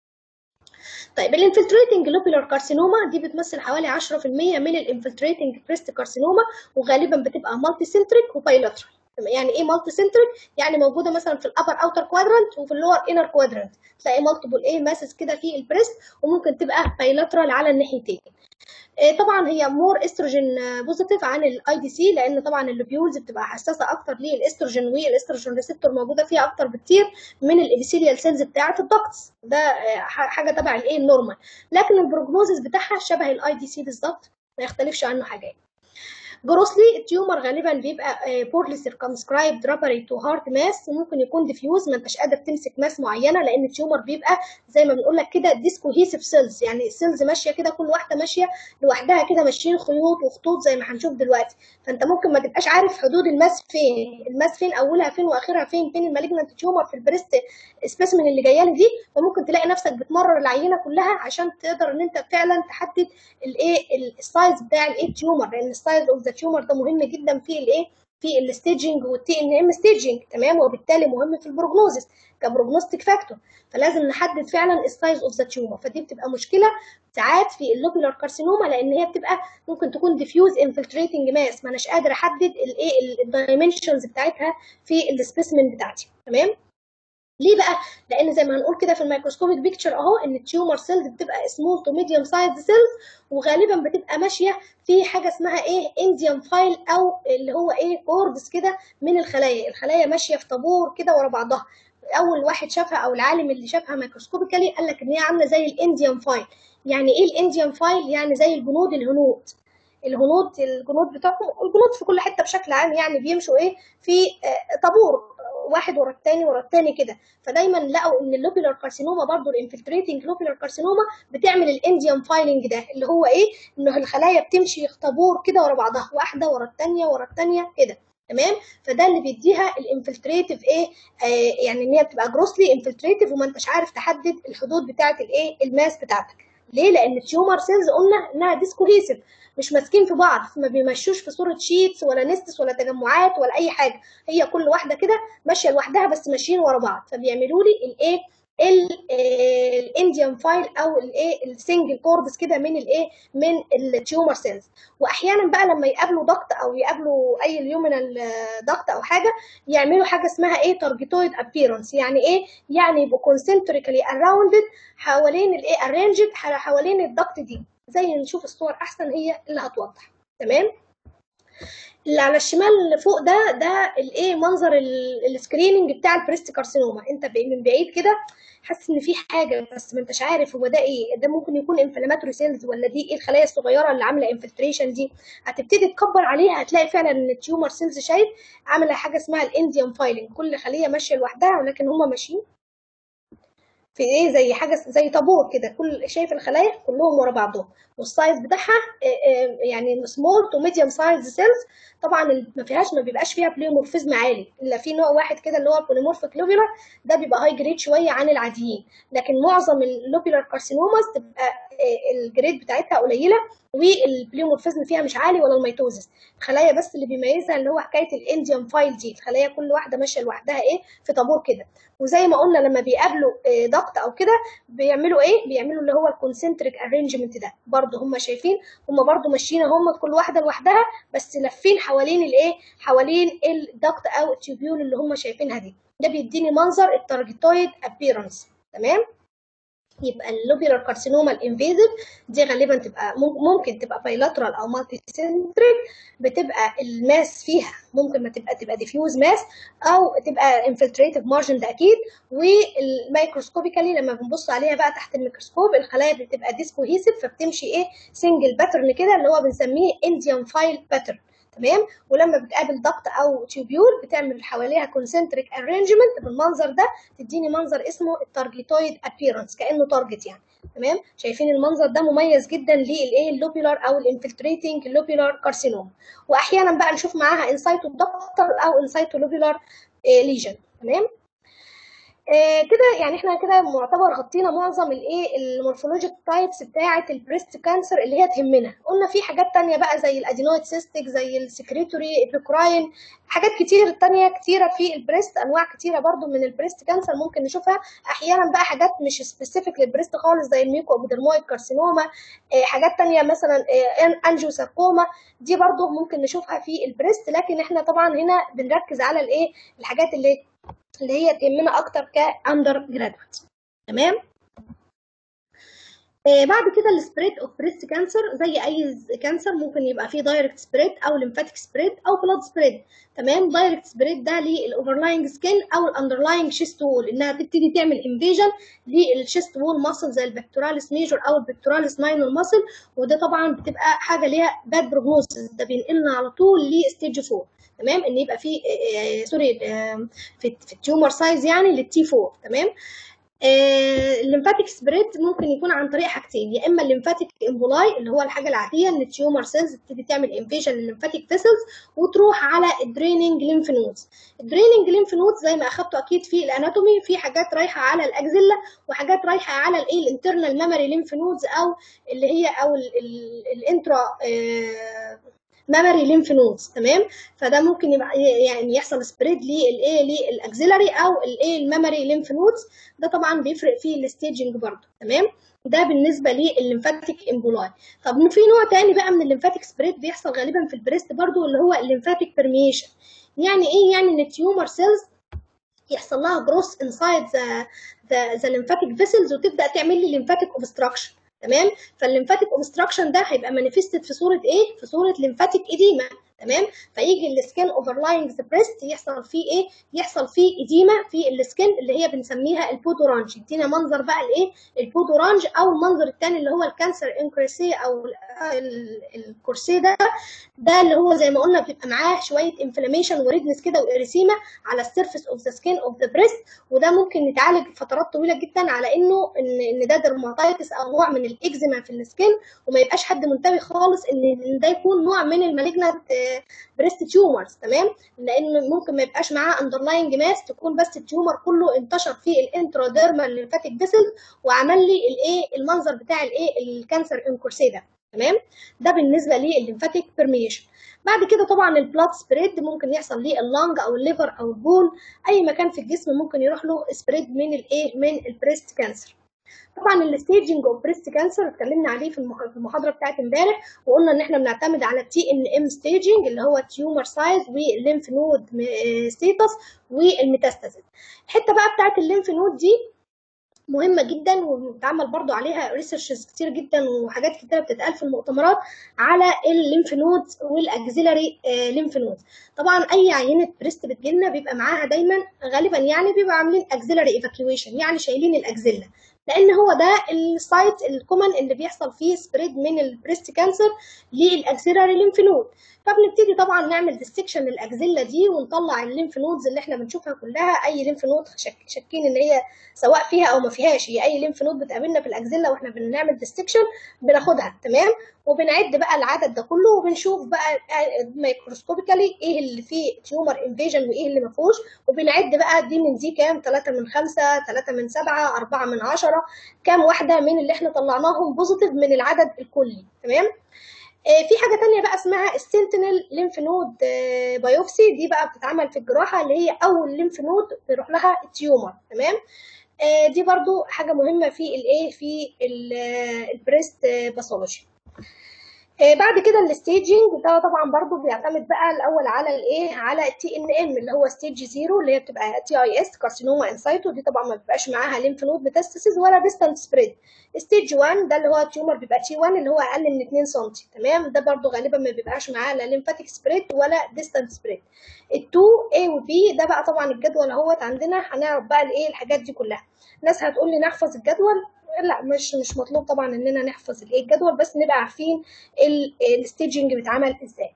طيب الانفلتريتنج لوبيلار كارسينوما دي بتمثل حوالي 10% من الانفلتريتنج بريست كارسينوما وغالبا بتبقى مالتي سنتريك وبايلاترال يعني ايه مالتي سنتريك يعني موجوده مثلا في الابر اوتر كوادرانت وفي اللور انر كوادرانت تلاقي مالتيبل ايه ماسس كده في البريست وممكن تبقى بايلاترال على الناحيتين طبعا هي مور استروجين بوزيتيف عن الاي دي سي لان طبعا اللوبيولز بتبقى حساسه اكتر للاستروجين والاستروجين ريسبتور موجوده فيها اكتر بكتير من الابيثيليال سيلز بتاعه الدكتس ده حاجه تبع الايه النورمال لكن البروجنوزس بتاعها شبه الاي دي سي بالظبط ما يختلفش عنه حاجه جروسلي التيومر غالبا بيبقى بورلي سيركمسكرايبد رابري تو هارت ماس وممكن يكون ديفيوز ما انتش قادر تمسك ماس معينه لان التيومر بيبقى زي ما بنقول لك كده ديسكوهيسيف سيلز يعني السيلز ماشيه كده كل واحده ماشيه لوحدها كده ماشيين خيوط وخطوط زي ما هنشوف دلوقتي فانت ممكن ما تبقاش عارف حدود الماس فين الماس فين اولها فين واخرها فين فين المالجنت تيومر في البريست سبيسمن اللي جايه لي دي فممكن تلاقي نفسك بتمرر العينه كلها عشان تقدر ان انت فعلا تحدد الايه السايز بتاع الايه تيومر لان السايز اوف ذا تيومر ده مهم جدا في الايه في الستيجنج والتي ان ام ستيجنج تمام وبالتالي مهم في البروجنوزس كبروجنوستيك فاكتور فلازم نحدد فعلا السايز اوف ذا تيومر فدي بتبقى مشكله ساعات في اللوبيلار كارسينوما لان هي بتبقى ممكن تكون ديفيوز انفلتريتنج ماس ما اناش قادر احدد الايه الدايمنشنز بتاعتها في السبيسمن بتاعتي تمام ليه بقى؟ لان زي ما هنقول كده في الميكروسكوبيك بيكتشر اهو ان التيومر سيلز بتبقى سمول تو ميديوم سايز سيلز وغالبا بتبقى ماشيه في حاجه اسمها ايه انديان فايل او اللي هو ايه كوردز كده من الخلايا، الخلايا ماشيه في طابور كده ورا بعضها. اول واحد شافها او العالم اللي شافها ميكروسكوبيكالي قال لك ان هي عامله زي الانديان فايل. يعني ايه الانديان فايل؟ يعني زي الجنود الهنود. الهنود الجنود بتوعهم الجنود في كل حته بشكل عام يعني بيمشوا ايه في آه طابور واحد ورا التاني ورا التاني كده فدايما لقوا ان اللوبيلار كارسينوما برضو الانفلتريتنج لوبيلار كارسينوما بتعمل الانديان فايلنج ده اللي هو ايه انه الخلايا بتمشي في طابور كده ورا بعضها واحده ورا التانيه ورا التانيه كده تمام فده اللي بيديها الانفلتريتيف ايه آه يعني ان هي بتبقى جروسلي انفلتريتيف وما انتش عارف تحدد الحدود بتاعه الايه الماس بتاعتك ليه لان التيومر سيلز قلنا انها ديسكوهيسيف مش ماسكين في بعض ما بيمشوش في صوره شيتس ولا نستس ولا تجمعات ولا اي حاجه هي كل واحده كده ماشيه لوحدها بس ماشيين ورا بعض فبيعملوا لي الايه الانديان فايل او الايه السنجل كوردس كده من الايه من التيومر سيلز واحيانا بقى لما يقابلوا ضغط او يقابلوا اي اليومينال ضغط او حاجه يعملوا حاجه اسمها ايه تارجيتويد ابييرنس يعني ايه يعني يبقوا كونسنتريكالي اراوندد حوالين الايه ارينجد حوالين الضغط دي زي نشوف الصور احسن هي اللي هتوضح تمام اللي على الشمال اللي فوق ده ده الايه منظر السكريننج بتاع البريست كارسينوما انت من بعيد كده حاسس ان في حاجه بس ما انتش عارف هو ده ايه ده ممكن يكون انفلاماتوري سيلز ولا دي ايه الخلايا الصغيره اللي عامله انفلتريشن دي هتبتدي تكبر عليها هتلاقي فعلا ان التيومر سيلز شايف عامله حاجه اسمها الانديان فايلنج كل خليه ماشيه لوحدها ولكن هم ماشيين في ايه زي حاجه زي طابور كده كل شايف الخلايا كلهم ورا بعضهم والسايز بتاعها يعني سمول تو ميديوم سايز سيلز طبعا ما فيهاش ما بيبقاش فيها بليومورفيزم عالي الا في نوع واحد كده اللي هو البوليمورفيك لوبيلر ده بيبقى هاي جريد شويه عن العاديين لكن معظم اللوبيلر كارسينوماز تبقى الجريد بتاعتها قليله والبليومورفيزم فيها مش عالي ولا الميتوزس الخلايا بس اللي بيميزها اللي هو حكايه الانديان فايل دي الخلايا كل واحده ماشيه لوحدها ايه في طابور كده وزي ما قلنا لما بيقابلوا ضغط او كده بيعملوا ايه بيعملوا اللي هو الكونسنتريك ارينجمنت ده برضه هم شايفين هم برضه ماشيين هم كل واحده لوحدها بس لافين حوالين الايه حوالين الضغط او التيوبيول اللي هم شايفينها دي ده بيديني منظر التارجيتويد ابييرنس تمام يبقى اللوبيلار كارسينوما الانفيزيف دي غالبا تبقى ممكن تبقى بايلاترال او مالتي سنتريك بتبقى الماس فيها ممكن ما تبقى تبقى ديفيوز ماس او تبقى انفلتريتيف مارجن ده اكيد والميكروسكوبيكالي لما بنبص عليها بقى تحت الميكروسكوب الخلايا بتبقى ديسكوهيسيف فبتمشي ايه سنجل باترن كده اللي هو بنسميه انديان فايل باترن تمام ولما بتقابل ضغط او تيوبيول بتعمل حواليها كونسنتريك ارينجمنت بالمنظر ده تديني منظر اسمه التارجيتويد ابييرنس كانه تارجت يعني تمام شايفين المنظر ده مميز جدا للايه اللوبيلار او الانفلتريتنج لوبيلار كارسينوم واحيانا بقى نشوف معاها انسايتو دكتور او انسايتو لوبيلار ليجن تمام آه كده يعني احنا كده معتبر غطينا معظم الايه المورفولوجيك تايبس بتاعه البريست كانسر اللي هي تهمنا قلنا في حاجات تانية بقى زي الادينويد سيستيك زي السكريتوري ابيكراين حاجات كتير تانية كتيرة في البريست انواع كتيرة برضو من البريست كانسر ممكن نشوفها احيانا بقى حاجات مش سبيسيفيك للبريست خالص زي الميوكو ابودرمويد كارسينوما آه حاجات تانية مثلا آه انجيوساركوما دي برضو ممكن نشوفها في البريست لكن احنا طبعا هنا بنركز على الايه الحاجات اللي اللي هي تهمنا اكتر كاندر جرادويت تمام آه، بعد كده السبريد اوف بريست كانسر زي اي كانسر ممكن يبقى فيه دايركت سبريد او ليمفاتيك سبريد او بلاد سبريد تمام دايركت سبريد ده للاوفرلاينج سكين او الاندرلاينج شيست وول انها تبتدي تعمل انفيجن للشيست وول ماسل زي البكتوراليس ميجور او البكتوراليس ماينور ماسل وده طبعا بتبقى حاجه ليها باد بروجنوسيس ده بينقلنا على طول لستيج 4 تمام ان يبقى في آه، آه، سوري آه، في في التيومر سايز يعني للتي 4 تمام آه، الليمفاتيك سبريد ممكن يكون عن طريق حاجتين يا اما الليمفاتيك امبولاي اللي هو الحاجه العاديه ان التيومر سيلز تبتدي تعمل انفيجن للليمفاتيك فيسلز وتروح على الدريننج ليمف نودز الدريننج ليمف نودز زي ما اخدته اكيد في الاناتومي في حاجات رايحه على الاكزيلا وحاجات رايحه على الايه الانترنال ميموري ليمف نودز او اللي هي او الانترا ميموري ليمف نودز تمام فده ممكن يبقى يعني يحصل سبريد للايه للاكزيلاري او الايه الميموري ليمف نودز ده طبعا بيفرق في الستيجنج برضه تمام ده بالنسبه للليمفاتيك امبولاي طب في نوع تاني بقى من الليمفاتيك سبريد بيحصل غالبا في البريست برضه اللي هو الليمفاتيك بيرميشن يعني ايه يعني ان التيومر سيلز يحصل لها جروس انسايد ذا ذا ذا lymphatic فيسلز وتبدا تعمل لي lymphatic obstruction تمام فالليمفاتيك اوبستراكشن ده هيبقى مانيفستد في صوره ايه في صوره ليمفاتيك اديما تمام فيجي السكين اوفرلاينج ذا بريست يحصل فيه ايه يحصل فيه اديما في السكين اللي هي بنسميها البودورانج يدينا منظر بقى الايه البودورانج او المنظر الثاني اللي هو الكانسر انكريسي او الكورسي ده ده اللي هو زي ما قلنا بيبقى معاه شويه انفلاميشن وريدنس كده واريسيما على السيرفيس اوف ذا سكين اوف ذا بريست وده ممكن يتعالج فترات طويله جدا على انه ان ان ده درماتايتس او نوع من الاكزيما في السكين وما يبقاش حد منتبه خالص ان ده يكون نوع من المالجنت بريست تيومرز تمام لان ممكن ما يبقاش معاه اندرلاينج ماس تكون بس التيومر كله انتشر في الانتراديرمال ليمفاتيك فيسل وعمل لي الايه المنظر بتاع الايه الكانسر انكورسي ده تمام ده بالنسبه للليمفاتيك بيرميشن بعد كده طبعا البلاد سبريد ممكن يحصل ليه اللنج او الليفر او البون اي مكان في الجسم ممكن يروح له سبريد من الايه من البريست كانسر طبعا الستيجنج اوف بريست كانسر اتكلمنا عليه في المحاضره بتاعت امبارح وقلنا ان احنا بنعتمد على التي ان ام ستيجنج اللي هو تيومر سايز والليمف نود ستيتس والميتاستاسيس الحته بقى بتاعت الليمف نود دي مهمه جدا وبتعمل برضو عليها ريسيرشز كتير جدا وحاجات كتيره بتتقال في المؤتمرات على الليمف نودز والاكزيلاري ليمف نودز طبعا اي عينه بريست بتجيلنا بيبقى معاها دايما غالبا يعني بيبقى عاملين اكزيلاري ايفاكيويشن يعني شايلين الاكزيلا لان هو ده السايت الكومن اللي بيحصل فيه سبريد من البريست كانسر للاكسيلاري ليمف نود فبنبتدي طبعا نعمل ديستكشن للاكزيلا دي ونطلع الليمف نودز اللي احنا بنشوفها كلها اي ليمف نود شك شاكين ان هي سواء فيها او ما فيهاش هي اي ليمف نود بتقابلنا في الاكزيلا واحنا بنعمل ديستكشن بناخدها تمام وبنعد بقى العدد ده كله وبنشوف بقى مايكروسكوبيكالي ايه اللي فيه تيومر انفيجن وايه اللي ما فيهوش وبنعد بقى دي من دي كام 3 من 5 3 من 7 4 من 10 كام واحده من اللي احنا طلعناهم بوزيتيف من العدد الكلي تمام في حاجه تانية بقى اسمها السنتينل ليمف نود بايوبسي دي بقى بتتعمل في الجراحه اللي هي اول ليمف نود بيروح لها التيومر تمام دي برضو حاجه مهمه في الايه في البريست باثولوجي بعد كده الستيجنج ده طبعا برضو بيعتمد بقى الاول على الايه على التي ان ام اللي هو ستيج زيرو اللي هي بتبقى تي اي اس كارسينوما انسايتو دي طبعا ما بيبقاش معاها ليمف نود ميتاستاسيس ولا ديستانت سبريد ستيج 1 ده اللي هو التيومر بيبقى تي 1 اللي هو اقل من 2 سم تمام ده برضو غالبا ما بيبقاش معاه لا ليمفاتيك سبريد ولا ديستانت سبريد ال2 A و B ده بقى طبعا الجدول اهوت عندنا هنعرف بقى الايه الحاجات دي كلها ناس هتقول لي نحفظ الجدول لا مش مش مطلوب طبعا اننا نحفظ الايه الجدول بس نبقى عارفين الستيجنج بيتعمل ازاي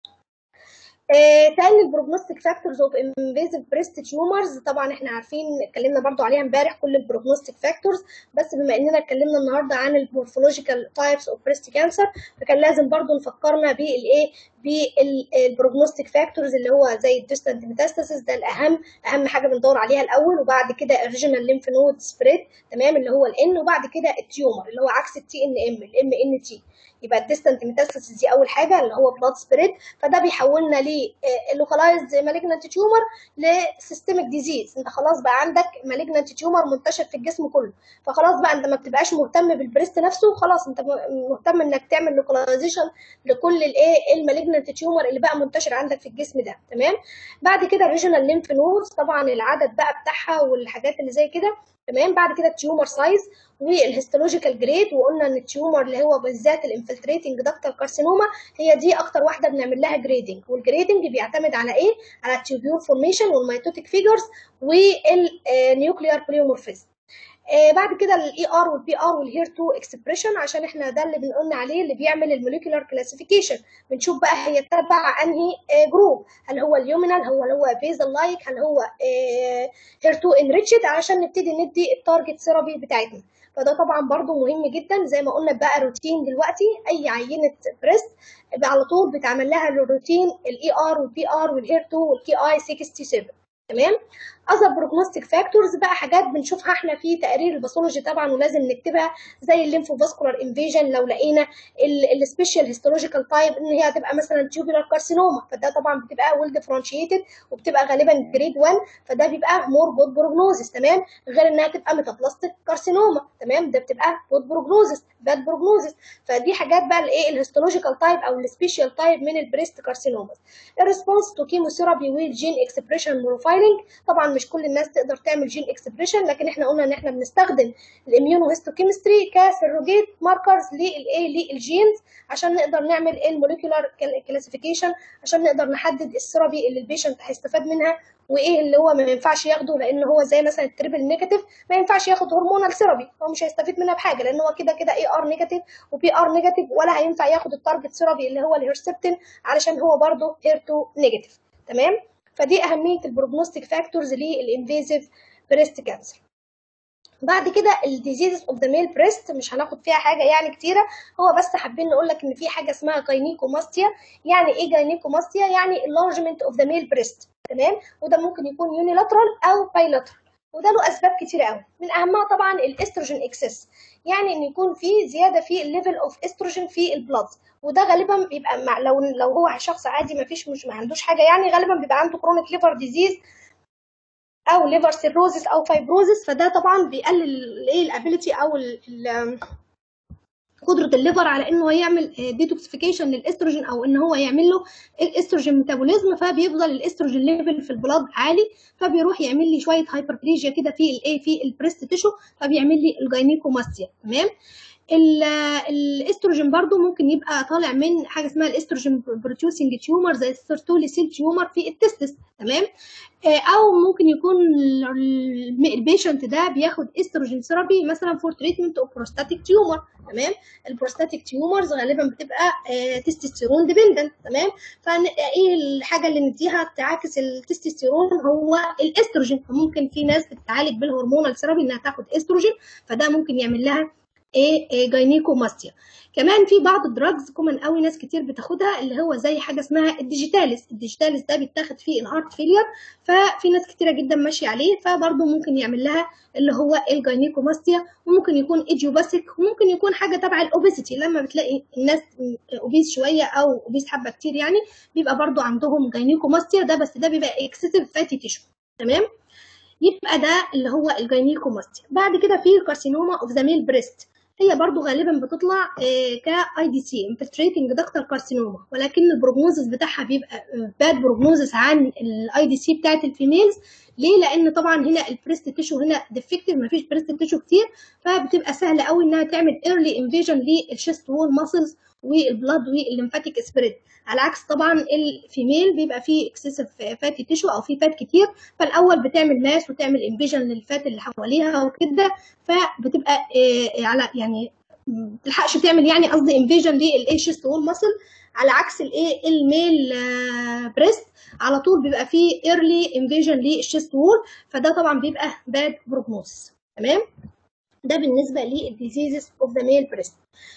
آه تاني البروجنوستيك فاكتورز اوف انفيزيف بريست تيومرز طبعا احنا عارفين اتكلمنا برضو عليها امبارح كل البروجنوستيك فاكتورز بس بما اننا اتكلمنا النهارده عن المورفولوجيكال تايبس اوف بريست كانسر فكان لازم برضو نفكرنا بالايه بالبروجنوستيك فاكتورز اللي هو زي الديستانت ميتاستاسيس ده الاهم اهم حاجه بندور عليها الاول وبعد كده الريجنال ليمف نود سبريد تمام اللي هو الان وبعد كده التيومر اللي هو عكس التي ان ام الام ان تي يبقى الديستانت ميتاستاسيس دي اول حاجه اللي هو بلاد سبريد فده بيحولنا للوكالايزد مالجنانت تيومر لسيستميك ديزيز انت خلاص بقى عندك مالجنانت تيومر منتشر في الجسم كله فخلاص بقى انت ما بتبقاش مهتم بالبريست نفسه خلاص انت مهتم انك تعمل لوكاليزيشن لكل الايه المالجنانت المالجنانت تيومر اللي بقى منتشر عندك في الجسم ده تمام بعد كده الريجونال ليمف نودز طبعا العدد بقى بتاعها والحاجات اللي زي كده تمام بعد كده التيومر سايز والهيستولوجيكال جريد وقلنا ان التيومر اللي هو بالذات الانفلتريتنج داكتال كارسينوما هي دي اكتر واحده بنعمل لها جريدنج والجريدنج بيعتمد على ايه على التيوبيول فورميشن والميتوتيك فيجرز والنيوكليار بليومورفيزم آه بعد كده الاي ار والبي ار والهير 2 اكسبريشن عشان احنا ده اللي بنقولنا عليه اللي بيعمل الموليكولار كلاسيفيكيشن بنشوف بقى هي تبع انهي آه جروب هل هو اليومينال هو هو بيزل لايك هل هو آه هير 2 انريتشد علشان نبتدي ندي التارجت ثيرابي بتاعتنا فده طبعا برضو مهم جدا زي ما قلنا بقى روتين دلوقتي اي عينه بريست على طول بتعمل لها الروتين الاي ار والبي ار والهير 2 والكي اي 67 تمام اذر بروجنوستيك فاكتورز بقى حاجات بنشوفها احنا في تقرير الباثولوجي طبعا ولازم نكتبها زي الليمفوفاسكولار انفيجن لو لقينا السبيشال هيستولوجيكال تايب ان هي هتبقى مثلا تيوبولار كارسينوما فده طبعا بتبقى ويل ديفرنشيتد وبتبقى غالبا جريد 1 فده بيبقى مور جود بروجنوزس تمام غير انها تبقى ميتابلاستيك كارسينوما تمام ده بتبقى جود بروجنوزس باد بروجنوزس فدي حاجات بقى الايه الهيستولوجيكال تايب او السبيشال تايب من البريست كارسينوما الريسبونس تو كيموثيرابي والجين اكسبريشن بروفايلنج طبعا مش كل الناس تقدر تعمل جين اكسبريشن لكن احنا قلنا ان احنا بنستخدم الاميونوهيستوكيمستري كسيروجيت ماركرز للايه للجينز عشان نقدر نعمل الموليكولار كلاسيفيكيشن عشان نقدر نحدد الثيرابي اللي البيشنت هيستفاد منها وايه اللي هو ما ينفعش ياخده لان هو زي مثلا التريبل نيجاتيف ما ينفعش ياخد هرمونال ثيرابي هو مش هيستفيد منها بحاجه لان هو كده كده اي ار نيجاتيف وبي ار نيجاتيف ولا هينفع ياخد التارجت ثيرابي اللي هو الهيرسبتين علشان هو برضه هير 2 نيجاتيف تمام فدي اهميه البروجنوستيك فاكتورز للانفيزيف بريست كانسر بعد كده الديزيزز اوف ذا ميل بريست مش هناخد فيها حاجه يعني كتيره هو بس حابين نقول لك ان في حاجه اسمها جاينيكوماستيا يعني ايه جاينيكوماستيا يعني enlargement اوف ذا ميل بريست تمام وده ممكن يكون يونيلاترال او بايلاترال وده له اسباب كتيره قوي من اهمها طبعا الاستروجين اكسس يعني ان يكون في زياده في الليفل اوف استروجين في البلاد وده غالبا بيبقى مع لو لو هو شخص عادي ما فيش مش ما عندوش حاجه يعني غالبا بيبقى عنده كرونيك ليفر ديزيز او ليفر سيروزس او فايبروزس فده طبعا بيقلل الايه الابيليتي او ال قدره الليفر على انه يعمل ديتوكسيفيكيشن للاستروجين او ان هو يعمل له الاستروجين ميتابوليزم فبيفضل الاستروجين ليفل في البلاد عالي فبيروح يعمل لي شويه هايبربليجيا كده في الايه في البريست تيشو فبيعمل لي الجاينيكوماستيا تمام الاستروجين برضو ممكن يبقى طالع من حاجه اسمها الاستروجين بروديوسنج تيومر زي السيرتولي سيل تيومر في التستس تمام او ممكن يكون البيشنت ده بياخد استروجين ثيرابي مثلا فور تريتمنت اوف بروستاتيك تيومر تمام البروستاتيك تيومرز غالبا بتبقى تستوستيرون ديبندنت تمام فايه الحاجه اللي نديها تعاكس التستوستيرون هو الاستروجين فممكن في ناس بتتعالج بالهرمونال ثيرابي انها تاخد استروجين فده ممكن يعمل لها ايه جاينيكوماستيا كمان في بعض الدراجز كومن قوي ناس كتير بتاخدها اللي هو زي حاجه اسمها الديجيتاليس الديجيتاليس ده بيتاخد فيه الهارت فيلير ففي ناس كتيره جدا ماشيه عليه فبرضه ممكن يعمل لها اللي هو الجاينيكوماستيا وممكن يكون ايديوباسيك وممكن يكون حاجه تبع الاوبيسيتي لما بتلاقي الناس اوبيس شويه او اوبيس حبه كتير يعني بيبقى برضه عندهم جاينيكوماستيا ده بس ده بيبقى اكسسيف فاتي تيشو تمام يبقى ده اللي هو الجاينيكوماستيا بعد كده في كارسينوما اوف ذا ميل بريست هي برضو غالبا بتطلع كاي دي سي انفلتريتنج دكتور كارسينوما ولكن البروجنوزس بتاعها بيبقى باد بروجنوزس عن الاي دي سي بتاعت الفيميلز ليه لان طبعا هنا البريست تيشو هنا ديفكتيف مفيش بريست تيشو كتير فبتبقى سهله قوي انها تعمل ايرلي انفيجن للشيست وول ماسلز والبلاد والليمفاتيك سبريد على عكس طبعا الفيميل بيبقى فيه اكسسيف فاتي تيشو او فيه فات كتير فالاول بتعمل ماس وتعمل انفيجن للفات اللي حواليها وكده فبتبقى على يعني تلحقش تعمل يعني قصدي انفيجن للشيست وول ماسل على عكس الايه الميل بريست على طول بيبقى فيه ايرلي انفيجن للشيست وول فده طبعا بيبقى باد بروجنوس تمام ده بالنسبه للديزيزز اوف ذا ميل بريست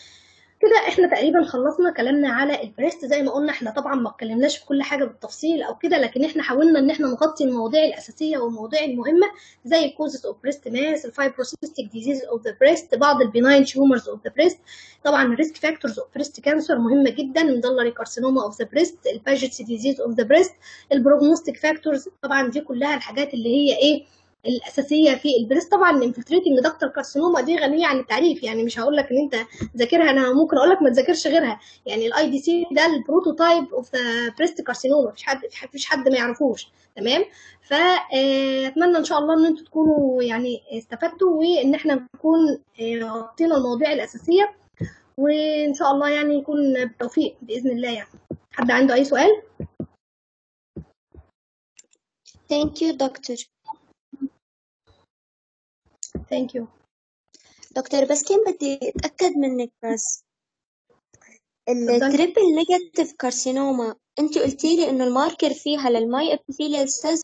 كده احنا تقريبا خلصنا كلامنا على البريست زي ما قلنا احنا طبعا ما اتكلمناش في كل حاجه بالتفصيل او كده لكن احنا حاولنا ان احنا نغطي المواضيع الاساسيه والمواضيع المهمه زي الكوزز اوف بريست ماس الفايبروسيستيك ديزيز اوف ذا بريست بعض البيناين تيومرز اوف ذا بريست طبعا الريسك فاكتورز اوف بريست كانسر مهمه جدا المدلري كارسينوما اوف ذا بريست الباجيتس ديزيز اوف ذا بريست البروجنوستيك فاكتورز طبعا دي كلها الحاجات اللي هي ايه الاساسيه في البريست طبعا الانفلتريتنج دكتور كارسينوما دي غنيه عن التعريف يعني مش هقول لك ان انت ذاكرها انا ممكن اقول لك ما تذاكرش غيرها يعني الاي دي سي ده البروتوتايب اوف ذا بريست كارسينوما مفيش حد مفيش حد ما يعرفوش تمام فاتمنى ان شاء الله ان انتوا تكونوا يعني استفدتوا وان احنا نكون آه، غطينا المواضيع الاساسيه وان شاء الله يعني يكون بالتوفيق باذن الله يعني حد عنده اي سؤال Thank you دكتور ثانك يو دكتور بس كان بدي أتأكد منك بس اتفضلي. التريبل نيجاتيف كارسينوما انت قلتي لي انه الماركر فيها للماي ابيثيليال سيلز